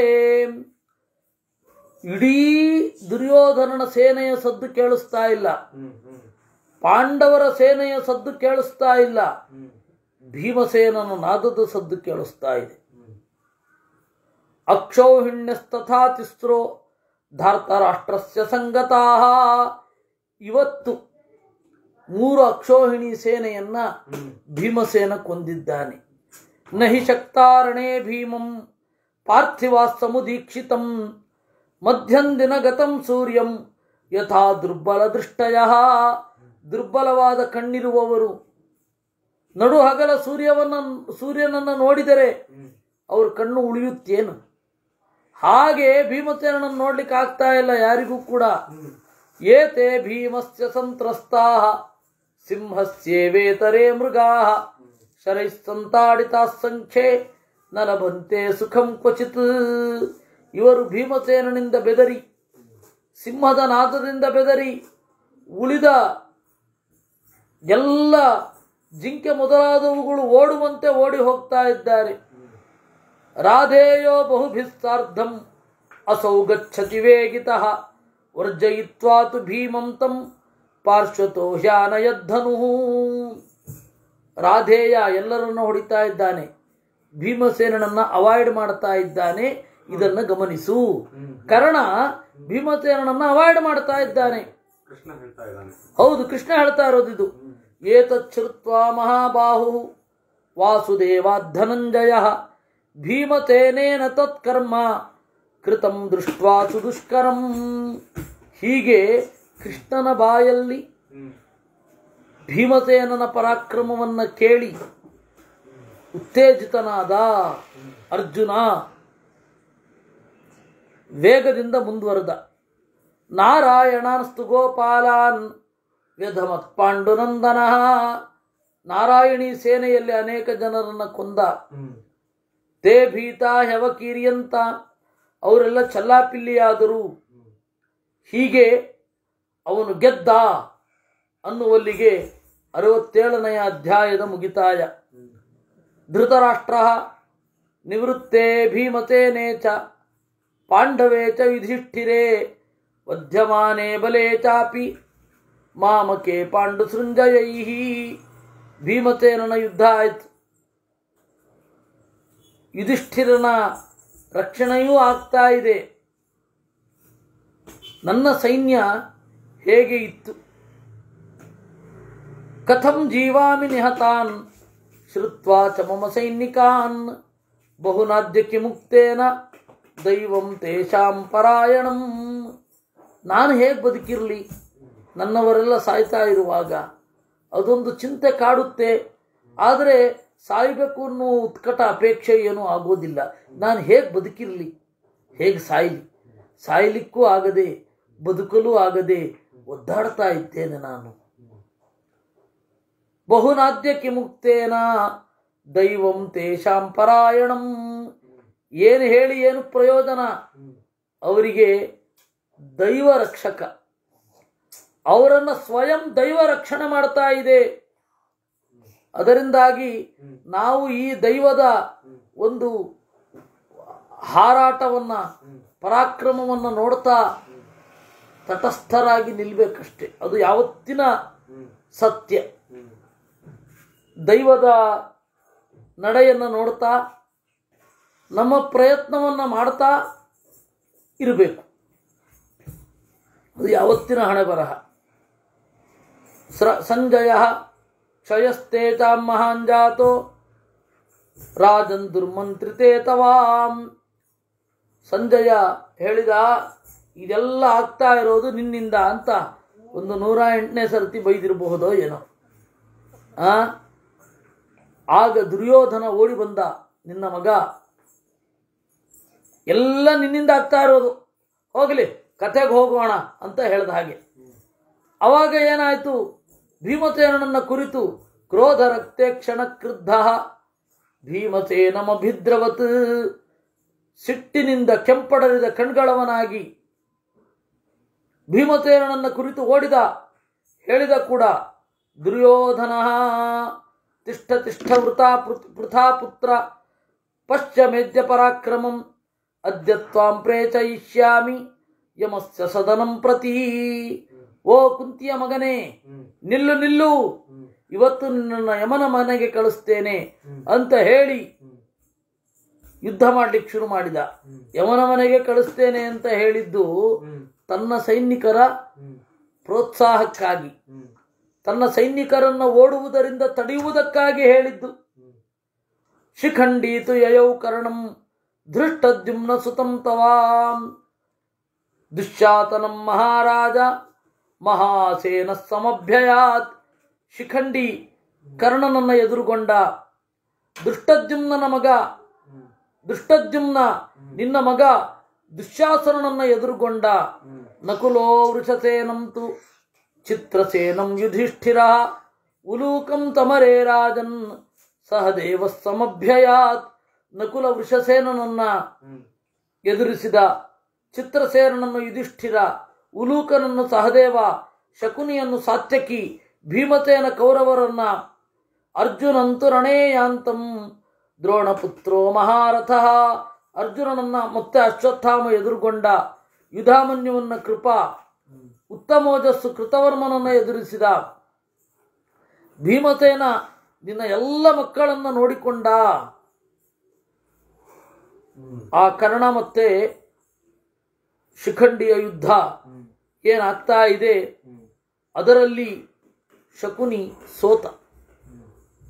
ಇಡೀ ದುರ್ಯೋಧನನ ಸೇನೆಯ ಸದ್ದು ಕೇಳಿಸ್ತಾ ಇಲ್ಲ ಹ್ಮ್ ಹ್ಮ್ ಪಾಂಡವರ ಸೇನೆಯ ಸದ್ದು ಕೇಳಿಸ್ತಾ ಇಲ್ಲ ಹ್ಮ್ ಭೀಮಸೇನನ ನಾದದ ಸದ್ದು ಕೇಳಿಸ್ತಾ ಇದೆ ಹ್ಮ್ ಅಕ್ಷೌಹಿಣ್ಯಸ್ತಥಾ ತಿಸ್ರೋ ಧಾರ್ತರಾಷ್ಟ್ರಸ್ಯ ಸಂಗತಾ ಇವತ್ತು ಮೂರು ಅಕ್ಷೋಹಿಣಿ ಸೇನೆಯನ್ನ ಹ್ಮ್ ಭೀಮಸೇನ ಕೊಂದಿದ್ದಾನೆ ನಹಿ ಶಕ್ತಾರಣೇ ಭೀಮಂ ಪಾರ್ಥಿವಾ ಸಮುದೀಕ್ಷಿತಂ ಮಧ್ಯಂದಿನ ಗತಂ ಸೂರ್ಯಂ ಯಥಾ ದುರ್ಬಲ ದೃಷ್ಟಯ ದುರ್ಬಲವಾದ ಕಣ್ಣಿರುವವರು ನಡು ಹಗಲ ಸೂರ್ಯವನ್ನ ಸೂರ್ಯನನ್ನು ನೋಡಿದರೆ ಹ್ಮ್ ಅವ್ರ ಕಣ್ಣು ಉಳಿಯುತ್ತೇನು ಹಾಗೆ ಭೀಮಸೇನನ್ನು ನೋಡ್ಲಿಕ್ಕೆ ಆಗ್ತಾ ಇಲ್ಲ ಯಾರಿಗೂ ಕೂಡ ಹ್ಮ್ ಏತೆ ಭೀಮಸ್ಯ ಸಂತ್ರಸ್ತಾ ಸಿಂಹಸ್ಯೇವೇತರೇ ಮೃಗಾ ಶರೈಃ ಸಂತಾಡಿತಾ ಸಂಖ್ಯೆ ನ ಲಭಂತೆ ಸುಖಂ ಕ್ವಚಿತ್ ಇವರು ಭೀಮಸೇನನಿಂದ ಬೆದರಿ ಸಿಂಹದ ನಾದದಿಂದ ಬೆದರಿ ಉಳಿದ ಎಲ್ಲ ಜಿಂಕೆ ಮೊದಲಾದವುಗಳು ಓಡುವಂತೆ ಓಡಿ ಹೋಗ್ತಾ ಇದ್ದಾರೆ ರಾಧೇಯೋ ಬಹುಭಿಸ್ಸಾರ್ಧಂ ಅಸೌ ಗಚ್ಚತಿ ವೇಗಿತಃ ವರ್ಜಯಿತ್ವಾ ತು ಭೀಮಂ ತಂ ಪಾರ್ಶ್ವತೋ ಹ್ಯಾನಯದ್ಧನು ರಾಧೇಯ ಎಲ್ಲರನ್ನು ಹೊಡಿತಾ ಇದ್ದಾನೆ ಭೀಮಸೇನನನ್ನ ಅವಾಯ್ಡ್ ಮಾಡ್ತಾ ಇದ್ದಾನೆ ಇದನ್ನು ಗಮನಿಸು ಹ್ಮ್ ಕರ್ಣ ಭೀಮಸೇನನನ್ನ ಅವಾಯ್ಡ್ ಮಾಡ್ತಾ ಇದ್ದಾನೆ ಕೃಷ್ಣ ಹೇಳ್ತಾ ಇದ್ದಾನೆ ಹೌದು ಕೃಷ್ಣ ಹೇಳ್ತಾ ಇರೋದು ಇದು ಏತಚ್ಛ್ರುತ್ವಾ ಮಹಾಬಾಹು ವಾಸುದೇವಾಧನಂಜಯ ಭೀಮಸೇನೇನ ತತ್ಕರ್ಮ ಕೃತಂ ದೃಷ್ಟ್ವಾ ಸುದುಷ್ಕರಂ ಹೀಗೆ ಕೃಷ್ಣನ ಬಾಯಲ್ಲಿ ಹ್ಮ್ ಭೀಮಸೇನನ ಪರಾಕ್ರಮವನ್ನು ಕೇಳಿ ಉತ್ತೇಜಿತನಾದ ಅರ್ಜುನ ವೇಗದಿಂದ ಮುಂದುವರೆದ ನಾರಾಯಣಾನ್ಸ್ತು ಗೋಪಾಲಾನ್ ವ್ಯಧಮತ್ ಪಾಂಡುನಂದನ ನಾರಾಯಣಿ ಸೇನೆಯಲ್ಲಿ ಅನೇಕ ಜನರನ್ನು ಕೊಂದ ಹ್ಮ್ ತೇ ಭೀತ ಹೆವಕೀರಿಯಂತ ಅವರೆಲ್ಲ ಚಲ್ಲಾಪಿಲ್ಲಿಯಾದರು ಹೀಗೆ ಅವನು ಗೆದ್ದ ಅನ್ನುವಲ್ಲಿಗೆ ಅರವತ್ತೇಳನೆಯ ಅಧ್ಯಾಯದ ಮುಗಿತಾಯ ಹ್ಮ್ ಧೃತರಾಷ್ಟ್ರ ನಿವೃತ್ತೇ ಭೀಮಸೇನೆ ಚ ಪಾಂಡವೇ ಚ ಯುಧಿಷ್ಠಿರೇ ವಧ್ಯಮಾನೆ ಬಲೆ ಚಾಪಿ ಮಾಮಕೆ ಪಾಂಡು ಸೃಂಜಯೈ ಭೀಮಸೇನನ ಯುದ್ಧ ಆಯಿತು ಯುಧಿಷ್ಠಿರನ ರಕ್ಷಣೆಯೂ ಆಗ್ತಾ ಇದೆ ನನ್ನ ಸೈನ್ಯ ಹೇಗೆ ಇತ್ತು ಕಥಂ ಜೀವಾಮಿ ನಿಹತಾನ್ ಶ್ರುತ್ವಾ ಚ ಮಮ ಸೈನಿಕಾನ್ ಬಹುನಾದ್ಯಕ್ಕೆ ಮುಕ್ತೇನ ದೈವಂ ತೇಷಾಂ ಪರಾಯಣಂ ನಾನು ಹೇಗೆ ಬದುಕಿರಲಿ ನನ್ನವರೆಲ್ಲ ಸಾಯ್ತಾ ಇರುವಾಗ ಅದೊಂದು ಚಿಂತೆ ಕಾಡುತ್ತೆ ಆದರೆ ಸಾಯಬೇಕು ಅನ್ನೋ ಉತ್ಕಟ ಅಪೇಕ್ಷೆ ಏನೂ ಆಗೋದಿಲ್ಲ ನಾನು ಹೇಗೆ ಬದುಕಿರಲಿ ಹೇಗೆ ಸಾಯಲಿ ಸಾಯಲಿಕ್ಕೂ ಆಗದೆ ಬದುಕಲು ಆಗದೆ ಒದ್ದಾಡ್ತಾ ಇದ್ದೇನೆ ನಾನು ಬಹುನಾದ್ಯಕ್ಕೆ ಮುಕ್ತೇನ ದೈವಂ ತೇಷಾಂ ಪರಾಯಣಂ ಏನು ಹೇಳಿ ಏನು ಪ್ರಯೋಜನ ಅವರಿಗೆ ದೈವ ರಕ್ಷಕ ಅವರನ್ನು ಸ್ವಯಂ ದೈವ ರಕ್ಷಣೆ ಮಾಡ್ತಾ ಇದೆ ಅದರಿಂದಾಗಿ ನಾವು ಈ ದೈವದ ಒಂದು ಹಾರಾಟವನ್ನ ಪರಾಕ್ರಮವನ್ನು ನೋಡ್ತಾ ತಟಸ್ಥರಾಗಿ ನಿಲ್ಬೇಕಷ್ಟೆ ಅದು ಯಾವತ್ತಿನ ಸತ್ಯ ದೈವದ ನಡೆಯನ್ನು ನೋಡ್ತಾ ನಮ್ಮ ಪ್ರಯತ್ನವನ್ನು ಮಾಡ್ತಾ ಇರಬೇಕು ಅದು ಯಾವತ್ತಿನ ಹಣೆ ಬರಹ ಸ್ರ ಸಂಜಯ ಕ್ಷಯಸ್ತೇಜಾಂ ಮಹಾನ್ ಜಾತೋ ರಾಜನ್ ದುರ್ಮಂತ್ರಿತೇ ತವಾಂ ಸಂಜಯ ಹೇಳಿದ ಇದೆಲ್ಲ ಆಗ್ತಾ ಇರೋದು ನಿನ್ನಿಂದ ಅಂತ ಒಂದು ನೂರ ಎಂಟನೇ ಸರ್ತಿ ಬೈದಿರಬಹುದೋ ಏನೋ ಆ ಆಗ ದುರ್ಯೋಧನ ಓಡಿ ಬಂದ ನಿನ್ನ ಮಗ ಎಲ್ಲ ನಿನ್ನಿಂದ ಆಗ್ತಾ ಇರೋದು ಹೋಗಲಿ ಕಥೆಗೆ ಹೋಗೋಣ ಅಂತ ಹೇಳ್ದ ಹಾಗೆ ಅವಾಗ ಏನಾಯ್ತು ಭೀಮಸೇನನನ್ನ ಕುರಿತು ಕ್ರೋಧ ರಕ್ತೆ ಕ್ಷಣ ಕ್ರುದ್ಧ ಭೀಮಸೇನಮಭಿದ್ರವತ್ ಸಿಟ್ಟಿನಿಂದ ಕೆಂಪಡರಿದ ಕಣ್ಗಳವನಾಗಿ ಭೀಮಸೇನನನ್ನ ಕುರಿತು ಓಡಿದ ಹೇಳಿದ ಕೂಡ ದುರ್ಯೋಧನ ತಿಷ್ಠ ತಿಷ್ಠ ವೃತಾ ಪೃ- ಪೃಥಾ ಪುತ್ರ ಪಶ್ಚ ಮೇದ್ಯ ಪರಾಕ್ರಮಂ ಅದ್ಯ ತ್ವಾಂ ಪ್ರೇಚಯಿಷ್ಯಾಮಿ ಯಮಸ್ಯ ಸದನಂ ಪ್ರತಿ ಓ ಕುಂತಿಯ ಮಗನೇ ಹ್ಮ್ ನಿಲ್ಲು ನಿಲ್ಲು ಹ್ಮ್ ಇವತ್ತು ನಿನ್ನನ್ನು ಯಮನ ಮನೆಗೆ ಕಳಿಸ್ತೇನೆ ಅಂತ ಹೇಳಿ ಹ್ಮ್ ಯುದ್ಧ ಮಾಡ್ಲಿಕ್ಕೆ ಶುರು ಮಾಡಿದ ಹ್ಮ್ ಯಮನ ಮನೆಗೆ ಕಳಿಸ್ತೇನೆ ಅಂತ ಹೇಳಿದ್ದು ಹ್ಮ್ ತನ್ನ ಸೈನಿಕರ ಹ್ಮ್ ಪ್ರೋತ್ಸಾಹಕ್ಕಾಗಿ ಹ್ಮ್ ತನ್ನ ಸೈನಿಕರನ್ನು ಓಡುವುದರಿಂದ ತಡೆಯುವುದಕ್ಕಾಗಿ ಹೇಳಿದ್ದು ಹ್ಮ್ ಶಿಖಂಡೀತು ಯಯೌ ಕರ್ಣಂ ಧೃಷ್ಟದ್ಯುಮ್ನ ಸುತಂ ತವಾಂ ದುಶ್ಯಾತನಂ ಮಹಾರಾಜ ಮಹಾಸೇನ ಸಮಭ್ಯಯಾತ್ ಶಿಖಂಡಿ ಕರ್ಣನನ್ನ ಎದುರುಗೊಂಡ ದುಷ್ಟದ್ಯುಮ್ನ ಮಗ ಹ್ಮ್ ದುಷ್ಟದ್ಯುಮ್ನ ನಿನ್ನ ಮಗ ದುಶ್ಯಾಸನನನ್ನ ಎದುರುಗೊಂಡ ಹ್ಮ್ ನಕುಲೋ ವೃಷಸೇನಂತು ಚಿತ್ರಸೇನಂ ಯುಧಿಷ್ಠಿರ ಉಲೂಕಂ ತಮರೇ ರಾಜನ್ ಸಹದೇವ ಸಮಭ್ಯಯಾತ್ ನಕುಲ ವೃಷಸೇನನನ್ನ ಹ್ಮ್ ಎದುರಿಸಿದ ಚಿತ್ರಸೇನನನ್ನು ಯುಧಿಷ್ಠಿರ ಉಲೂಕನನ್ನು ಸಹದೇವ ಶಕುನಿಯನ್ನು ಸಾತ್ಯಕಿ ಭೀಮಸೇನ ಕೌರವರನ್ನ ಅರ್ಜುನಂತು ರಣೇಯಾಂತಂ ದ್ರೋಣಪುತ್ರೋ ಮಹಾರಥ ಅರ್ಜುನನನ್ನ ಮತ್ತೆ ಅಶ್ವತ್ಥಾಮ ಎದುರುಗೊಂಡ ಯುಧಾಮನ್ಯುವನ್ನ ಕೃಪಾ ಉತ್ತಮೋಜಸ್ಸು ಕೃತವರ್ಮನನ್ನ ಎದುರಿಸಿದ ಭೀಮಸೇನ ನಿನ್ನ ಎಲ್ಲ ಮಕ್ಕಳನ್ನ ನೋಡಿಕೊಂಡ ಹ್ಮ್ ಆ ಕರ್ಣ ಮತ್ತೆ ಶಿಖಂಡಿಯ ಯುದ್ಧ ಹ್ಮ್ ಏನಾಗ್ತಾ ಇದೆ ಹ್ಮ್ ಅದರಲ್ಲಿ ಶಕುನಿ ಸೋತ ಹ್ಮ್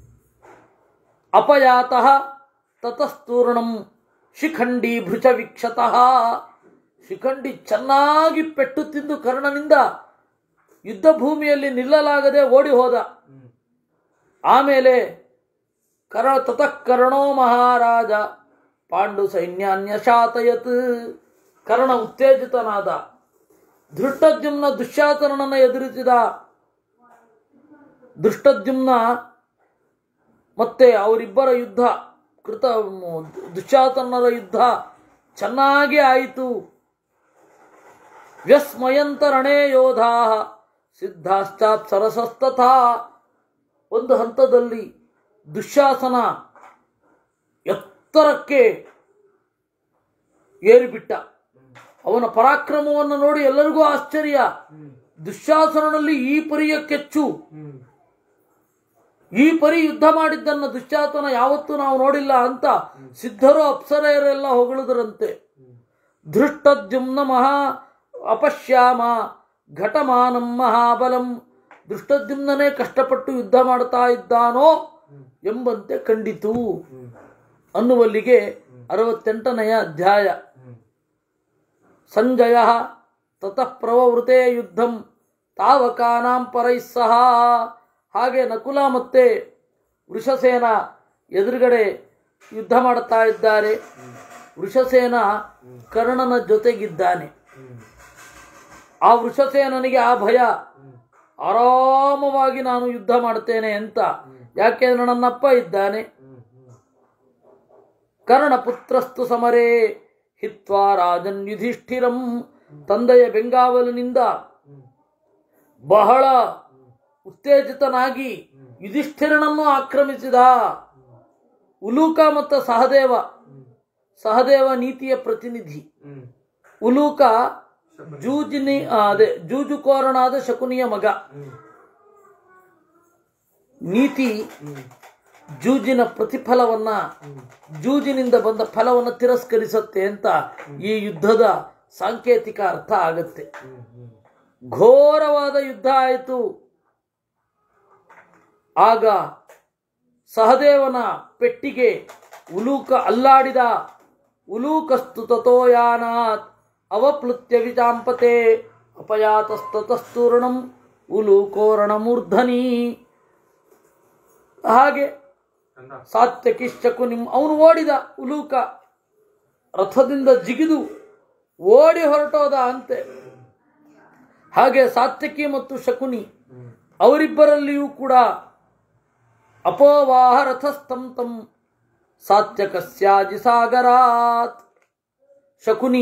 ಅಪಯಾತಃ ತತಸ್ತೂರ್ಣಂ ಶಿಖಂಡಿ ಭೃಚ ವೀಕ್ಷತಃ ಶಿಖಂಡಿ ಚೆನ್ನಾಗಿ ಪೆಟ್ಟು ತಿಂದು ಕರ್ಣನಿಂದ ಯುದ್ಧ ಭೂಮಿಯಲ್ಲಿ ನಿಲ್ಲಲಾಗದೆ ಓಡಿ ಹೋದ ಹ್ಮ್ ಆಮೇಲೆ ಕರ್ಣ ತತಃ ಕರ್ಣೋ ಮಹಾರಾಜ ಪಾಂಡು ಸೈನ್ಯಾನ್ಯಶಾತಯತ್ ಕರ್ಣ ಉತ್ತೇಜಿತನಾದ ಧೃಷ್ಟದ್ಯುಮ್ನ ದುಶ್ಯಾಸನನನ್ನು ಎದುರಿಸಿದ ಧೃಷ್ಟದ್ಯುಮ್ನ ಮತ್ತೆ ಅವರಿಬ್ಬರ ಯುದ್ಧ ಕೃತ ದುಶ್ಯಾಸನರ ಯುದ್ಧ ಚೆನ್ನಾಗಿ ಆಯಿತು ವ್ಯಸ್ಮಯಂತ ರಣೇ ಯೋಧಾ ಸಿದ್ಧಾಶ್ಚಾತ್ ಸರಸಸ್ತಥಾ ಒಂದು ಹಂತದಲ್ಲಿ ದುಶ್ಯಾಸನ ಎತ್ತರಕ್ಕೆ ಏರಿಬಿಟ್ಟ ಅವನ ಪರಾಕ್ರಮವನ್ನು ನೋಡಿ ಎಲ್ಲರಿಗೂ ಆಶ್ಚರ್ಯ ಹ್ಮ್ ದುಶ್ಯಾಸನಲ್ಲಿ ಈ ಪರಿಯ ಕೆಚ್ಚು ಹ್ಮ್ ಈ ಪರಿ ಯುದ್ಧ ಮಾಡಿದ್ದನ್ನ ದುಶ್ಯಾಸನ ಯಾವತ್ತೂ ನಾವು ನೋಡಿಲ್ಲ ಅಂತ ಸಿದ್ಧರು ಅಪ್ಸರೆಯರೆಲ್ಲ ಹೊಗಳಿದರಂತೆ ಧೃಷ್ಟದ್ಯುಮ್ನ ಮಹಾ ಅಪಶ್ಯಾಮ ಘಟಮಾನಂ ಮಹಾಬಲಂ ದೃಷ್ಟದ್ಯುಮ್ನನೇ ಕಷ್ಟಪಟ್ಟು ಯುದ್ಧ ಮಾಡ್ತಾ ಇದ್ದಾನೋ ಎಂಬಂತೆ ಕಂಡಿತು ಹ್ಮ್ ಅನ್ನುವಲ್ಲಿಗೆ ಅರವತ್ತೆಂಟನೆಯ ಅಧ್ಯಾಯ ಹ್ಮ್ ಸಂಜಯ ತತಃ ಪ್ರವವೃತೆ ಯುದ್ಧಂ ತಾವಕಾನಾಂ ಪರೈಃ ಸಹ ಹಾಗೆ ನಕುಲ ಮತ್ತೆ ವೃಷಸೇನ ಎದುರುಗಡೆ ಯುದ್ಧ ಮಾಡುತ್ತಾ ಇದ್ದಾರೆ ವೃಷಸೇನ ಕರ್ಣನ ಜೊತೆಗಿದ್ದಾನೆ ಹ್ಮ್ ಆ ವೃಷಸೇನನಿಗೆ ಆ ಭಯ ಹ್ಮ್ ಆರಾಮವಾಗಿ ನಾನು ಯುದ್ಧ ಮಾಡ್ತೇನೆ ಅಂತ ಯಾಕೆಂದ್ರೆ ನನ್ನಪ್ಪ ಇದ್ದಾನೆ ಹ್ಮ್ ಹ್ಮ್ ಕರ್ಣಪುತ್ರಸ್ತು ಸಮರೇ ಹಿತ್ವಾ ರಾಜನ್ ಯುಧಿಷ್ಠಿರಂ ತಂದೆಯ ಬೆಂಗಾವಲಿನಿಂದ ಹ್ಮ್ ಬಹಳ ಉತ್ತೇಜಿತನಾಗಿ ಯುಧಿಷ್ಠಿರನನ್ನು ಆಕ್ರಮಿಸಿದ ಉಲೂಕ ಮತ್ತು ಸಹದೇವ ಹ್ಮ್ ಸಹದೇವ ನೀತಿಯ ಪ್ರತಿನಿಧಿ ಹ್ಮ್ ಉಲೂಕ ಜೂಜಿನಿ ಆ, ಅದೇ ಜೂಜುಕೋರನಾದ ಶಕುನಿಯ ಮಗ ಹ್ಮ್ ನೀತಿ ಹ್ಮ್ ಜೂಜಿನ ಪ್ರತಿಫಲವನ್ನ ಜೂಜಿನಿಂದ ಬಂದ ಫಲವನ್ನು ತಿರಸ್ಕರಿಸುತ್ತೆ ಅಂತ ಈ ಯುದ್ಧದ ಸಾಂಕೇತಿಕ ಅರ್ಥ ಆಗತ್ತೆ ಹ್ಮ್ ಹ್ಮ್ ಘೋರವಾದ ಯುದ್ಧ ಆಯಿತು ಆಗ ಸಹದೇವನ ಪೆಟ್ಟಿಗೆ ಉಲೂಕ ಅಲ್ಲಾಡಿದ ಉಲೂಕಸ್ತು ತಥೋಯಾನಾತ್ ಅವಪ್ಲುತ್ಯ ವಿಚಾಂಪತೆ ಅಪಯಾತಸ್ತತಸ್ತೂರ್ಣಂ ಉಲೂಕೋರಣ ಮೂರ್ಧನಿ ಹಾಗೆ ಚಂದ ಸಾತ್ಯಕಿ ಶಕುನಿಂ ಅವನು ಓಡಿದ ಉಲೂಕ ರಥದಿಂದ ಜಿಗಿದು ಓಡಿ ಹೊರಟೋದ ಅಂತೆ ಹಾಗೆ ಸಾತ್ಯಕಿ ಮತ್ತು ಶಕುನಿ ಹ್ಮ್ ಅವರಿಬ್ಬರಲ್ಲಿಯೂ ಕೂಡ ಅಪೋವಾಹ ರಥಸ್ಥಂ ತಂ ಸಾತ್ಯಕಸ್ಯಾಜಿ ಸಾಗರಾತ್ ಶಕುನಿ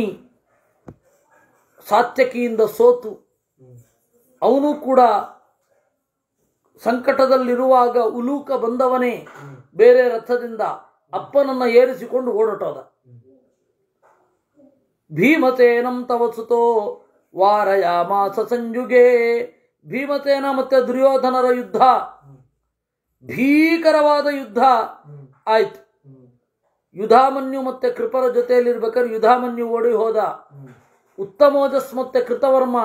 ಸಾತ್ಯಕಿಯಿಂದ ಸೋತು ಹ್ಮ್ ಅವನು ಕೂಡ ಸಂಕಟದಲ್ಲಿರುವಾಗ ಉಲೂಕ ಬಂದವನೇ ಬೇರೆ ರಥದಿಂದ ಅಪ್ಪನನ್ನ ಏರಿಸಿಕೊಂಡು ಓಡಟೋದ ಭೀಮಸೇನಂ ತವ ಸುತೋ ವಾರಯಾಮಾಸ ಸಂಯುಗೆ ಭೀಮಸೇನ ಮತ್ತೆ ದುರ್ಯೋಧನರ ಯುದ್ಧ ಭೀಕರವಾದ ಯುದ್ಧ ಆಯ್ತು ಯುಧಾಮನ್ಯು ಮತ್ತೆ ಕೃಪರ ಜೊತೆಯಲ್ಲಿರ್ಬೇಕಾದ್ರೆ ಯುಧಾಮನ್ಯು ಓಡಿ ಹೋದ ಉತ್ತಮೋಜಸ್ ಮತ್ತೆ ಕೃತವರ್ಮ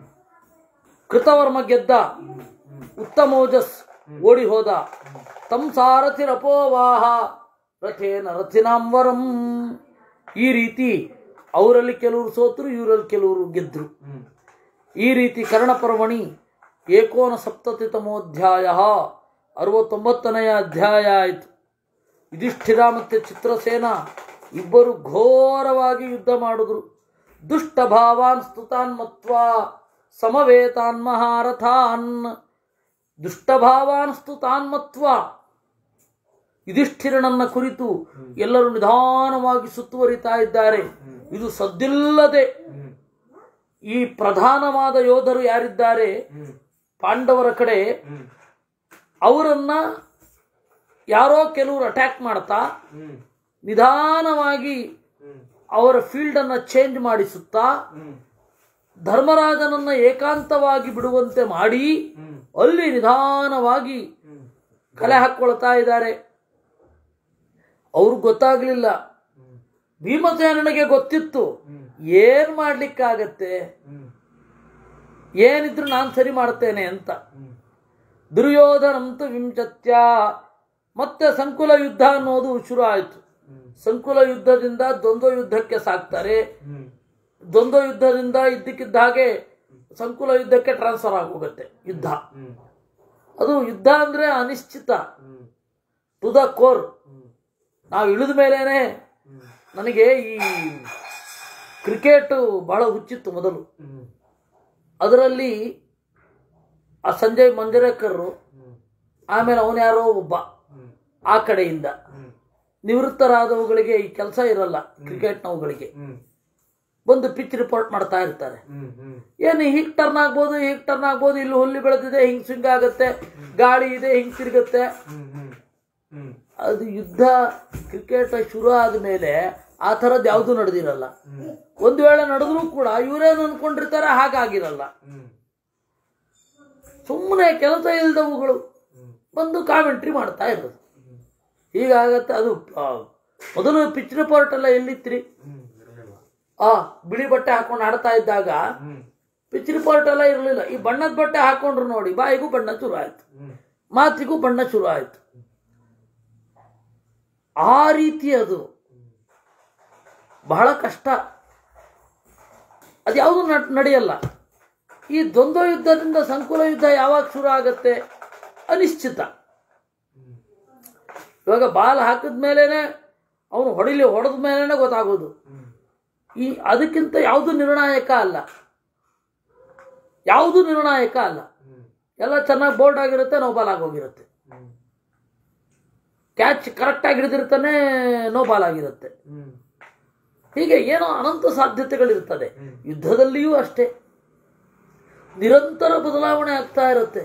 ಕೃತವರ್ಮ ಗೆದ್ದ ಉತ್ತಮೋಜಸ್ ಓಡಿ ಹೋದ ತಂ ಸಾರಥಿರಪೋವಾಹ ರಥೇನ ರಥಿನಾಂವರಂ ಈ ರೀತಿ ಅವರಲ್ಲಿ ಕೆಲವರು ಸೋತರು ಇವರಲ್ಲಿ ಕೆಲವರು ಗೆದ್ರು ಈ ರೀತಿ ಕರ್ಣಪರ್ವಣಿ ಏಕೋನ ಸಪ್ತತಿತಮೋಧ್ಯಾಯ ಅರವತ್ತೊಂಬತ್ತನೆಯ ಅಧ್ಯಾಯ ಆಯಿತು ಯುಧಿಷ್ಠಿರ ಮತ್ತು ಚಿತ್ರಸೇನ ಇಬ್ಬರು ಘೋರವಾಗಿ ಯುದ್ಧ ಮಾಡಿದ್ರು ದುಷ್ಟ ಭಾವಾನ್ ಸ್ತುತಾನ್ ಮತ್ವ ಸಮವೇತಾನ್ ಮಹಾರಥಾನ್ ದುಷ್ಟಭಾವಾನ್ ಸ್ತುತಾನ್ ಮತ್ವ ಯುಧಿಷ್ಠಿರನನ್ನ ಕುರಿತು ಎಲ್ಲರೂ ನಿಧಾನವಾಗಿ ಸುತ್ತುವರಿತಾ ಇದ್ದಾರೆ ಇದು ಸದ್ದಿಲ್ಲದೆ ಈ ಪ್ರಧಾನವಾದ ಯೋಧರು ಯಾರಿದ್ದಾರೆ ಪಾಂಡವರ ಕಡೆ ಅವರನ್ನ ಯಾರೋ ಕೆಲವರು ಅಟ್ಯಾಕ್ ಮಾಡ್ತಾ ನಿಧಾನವಾಗಿ ಅವರ ಫೀಲ್ಡ್ ಅನ್ನ ಚೇಂಜ್ ಮಾಡಿಸುತ್ತಾ ಧರ್ಮರಾಜನನ್ನ ಏಕಾಂತವಾಗಿ ಬಿಡುವಂತೆ ಮಾಡಿ ಅಲ್ಲಿ ನಿಧಾನವಾಗಿ ಕಲೆ ಹಾಕೊಳ್ತಾ ಇದ್ದಾರೆ ಅವ್ರಿಗೆ ಗೊತ್ತಾಗ್ಲಿಲ್ಲ ಭೀಮಸೇನನಿಗೆ ಗೊತ್ತಿತ್ತು ಏನ್ ಮಾಡ್ಲಿಕ್ಕಾಗತ್ತೆ ಏನಿದ್ರು ನಾನು ಸರಿ ಮಾಡ್ತೇನೆ ಅಂತ ದುರ್ಯೋಧನಂತು ವಿಂಶತ್ಯ ಮತ್ತೆ ಸಂಕುಲ ಯುದ್ಧ ಅನ್ನೋದು ಶುರು ಆಯಿತು ಸಂಕುಲ ಯುದ್ಧದಿಂದ ದ್ವಂದ್ವ ಯುದ್ಧಕ್ಕೆ ಸಾಕ್ತಾರೆ ದ್ವಂದ್ವ ಯುದ್ಧದಿಂದ ಇದ್ದಕ್ಕಿದ್ದ ಹಾಗೆ ಸಂಕುಲ ಯುದ್ಧಕ್ಕೆ ಟ್ರಾನ್ಸ್ಫರ್ ಆಗೋಗುತ್ತೆ ಯುದ್ಧ ಅದು ಯುದ್ಧ ಅಂದ್ರೆ ಅನಿಶ್ಚಿತ ಟು ದ ಕೋರ್ ನಾವು ಇಳಿದ ಮೇಲೇನೆ ನನಗೆ ಈ ಕ್ರಿಕೆಟ್ ಬಹಳ ಹುಚ್ಚಿತ್ತು ಮೊದಲು ಅದರಲ್ಲಿ ಆ ಸಂಜಯ್ ಮಂಜರೇಕರ್ ಆಮೇಲೆ ಅವನು ಯಾರೋ ಒಬ್ಬ ಆ ಕಡೆಯಿಂದ ನಿವೃತ್ತರಾದವುಗಳಿಗೆ ಈ ಕೆಲಸ ಇರಲ್ಲ ಕ್ರಿಕೆಟ್ನವುಗಳಿಗೆ ಬಂದು ಪಿಚ್ ರಿಪೋರ್ಟ್ ಮಾಡ್ತಾ ಇರ್ತಾರೆ ಏನು ಹೀಗ್ ಟರ್ನ್ ಆಗ್ಬೋದು ಹೀಗ್ ಟರ್ನ್ ಆಗ್ಬೋದು ಇಲ್ಲಿ ಹುಲ್ಲು ಬೆಳೆದಿದೆ ಹಿಂಗ್ ಸ್ವಿಂಗ್ ಆಗುತ್ತೆ ಗಾಳಿ ಇದೆ ಹಿಂಗ್ ತಿರುಗುತ್ತೆ ಅದು ಯುದ್ಧ ಕ್ರಿಕೆಟ್ ಶುರು ಆದ್ಮೇಲೆ ಆ ಥರದ್ದು ಯಾವುದು ನಡೆದಿರಲ್ಲ ಒಂದು ವೇಳೆ ನಡೆದ್ರೂ ಕೂಡ ಇವರೇನು ಅನ್ಕೊಂಡಿರ್ತಾರೆ ಹಾಗಾಗಿರಲ್ಲ ಸುಮ್ಮನೆ ಕೆಲಸ ಇಲ್ದವುಗಳು ಬಂದು ಕಾಮೆಂಟ್ರಿ ಮಾಡ್ತಾ ಇರೋದು ಹೀಗಾಗತ್ತೆ ಅದು ಆ, ಮೊದಲು ಪಿಚ್ ರಿಪೋರ್ಟ್ ಎಲ್ಲ ಎಲ್ಲಿತ್ರಿ ಆ ಬಿಳಿ ಬಟ್ಟೆ ಹಾಕೊಂಡು ಆಡ್ತಾ ಇದ್ದಾಗ ಪಿಚ್ ರಿಪೋರ್ಟ್ ಎಲ್ಲ ಇರಲಿಲ್ಲ ಈ ಬಣ್ಣದ ಬಟ್ಟೆ ಹಾಕೊಂಡ್ರು ನೋಡಿ ಬಾಯಿಗೂ ಬಣ್ಣ ಶುರು ಆಯ್ತು ಮಾತಿಗೂ ಬಣ್ಣ ಶುರು ಆಯ್ತು ಆ ರೀತಿ ಅದು ಬಹಳ ಕಷ್ಟ ಅದ್ಯಾವುದು ನಡೆಯಲ್ಲ ಈ ದ್ವಂದ್ವ ಯುದ್ಧದಿಂದ ಸಂಕುಲ ಯುದ್ಧ ಯಾವಾಗ ಶುರು ಆಗತ್ತೆ ಅನಿಶ್ಚಿತ ಇವಾಗ ಬಾಲ್ ಹಾಕಿದ ಮೇಲೇನೆ ಅವನು ಹೊಡಿಲಿ ಹೊಡೆದ ಮೇಲೇನೆ ಗೊತ್ತಾಗೋದು ಈ ಅದಕ್ಕಿಂತ ಯಾವುದು ನಿರ್ಣಾಯಕ ಅಲ್ಲ ಯಾವುದು ನಿರ್ಣಾಯಕ ಅಲ್ಲ ಎಲ್ಲ ಚೆನ್ನಾಗಿ ಬೋಲ್ಡ್ ಆಗಿರುತ್ತೆ ನೋ ಬಾಲ್ ಆಗೋಗಿರುತ್ತೆ ಕ್ಯಾಚ್ ಕರೆಕ್ಟಾಗಿ ಹಿಡಿದಿರ್ತಾನೆ ನೋ ಬಾಲ್ ಆಗಿರುತ್ತೆ ಹೀಗೆ ಏನೋ ಅನಂತ ಸಾಧ್ಯತೆಗಳಿರ್ತದೆ ಯುದ್ಧದಲ್ಲಿಯೂ ಅಷ್ಟೇ ನಿರಂತರ ಬದಲಾವಣೆ ಆಗ್ತಾ ಇರುತ್ತೆ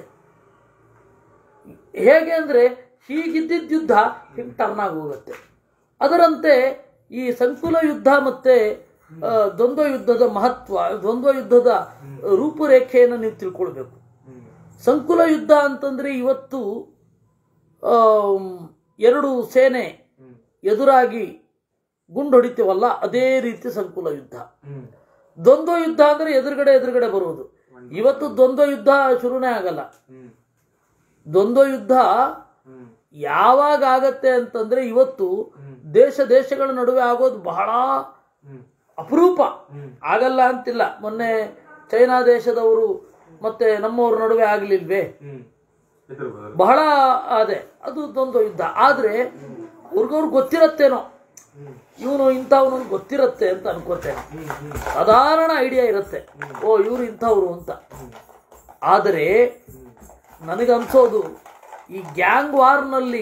ಹೇಗೆ ಅಂದ್ರೆ ಹೀಗಿದ್ದಿದ್ದ ಯುದ್ಧ ಹಿಂಗೆ ಟರ್ನ್ ಆಗಿ ಹೋಗುತ್ತೆ ಅದರಂತೆ ಈ ಸಂಕುಲ ಯುದ್ಧ ಮತ್ತೆ ಆ, ದ್ವಂದ್ವ ಯುದ್ಧದ ಮಹತ್ವ ದ್ವಂದ್ವ ಯುದ್ಧದ ರೂಪುರೇಖೆಯನ್ನು ನೀವು ತಿಳ್ಕೊಳ್ಬೇಕು ಸಂಕುಲ ಯುದ್ಧ ಅಂತಂದ್ರೆ ಇವತ್ತು ಆಮ್, ಎರಡು ಸೇನೆ ಎದುರಾಗಿ ಗುಂಡು ಹೊಡಿತೀವಲ್ಲ ಅದೇ ರೀತಿ ಸಂಕುಲ ಯುದ್ಧ ದ್ವಂದ್ವ ಯುದ್ಧ ಅಂದ್ರೆ ಎದುರುಗಡೆ ಎದುರುಗಡೆ ಬರುವುದು ಇವತ್ತು ದ್ವಂದ್ವ ಯುದ್ಧ ಶುರುನೇ ಆಗಲ್ಲ ದ್ವಂದ್ವ ಯುದ್ಧ ಯಾವಾಗ ಆಗತ್ತೆ ಅಂತಂದ್ರೆ ಇವತ್ತು ದೇಶ ದೇಶಗಳ ನಡುವೆ ಆಗೋದು ಬಹಳ ಅಪರೂಪ ಆಗಲ್ಲ ಅಂತಿಲ್ಲ ಮೊನ್ನೆ ಚೈನಾ ದೇಶದವರು ಮತ್ತೆ ನಮ್ಮವ್ರ ನಡುವೆ ಆಗ್ಲಿಲ್ವೇ ಬಹಳ ಅದೇ ಅದು ದ್ವಂದ್ವ ಯುದ್ಧ ಆದ್ರೆ ಅವ್ರಿಗವ್ರು ಗೊತ್ತಿರತ್ತೇನೋ ಇವನು ಇಂಥವನು ಗೊತ್ತಿರತ್ತೆ ಅಂತ ಅನ್ಕೋತೇನೆ ಸಾಧಾರಣ ಐಡಿಯಾ ಇರುತ್ತೆ ಓ ಇವರು ಇಂಥವ್ರು ಅಂತ ಆದರೆ ನನಗನ್ಸೋದು ಈ ಗ್ಯಾಂಗ್ ವಾರ್ನಲ್ಲಿ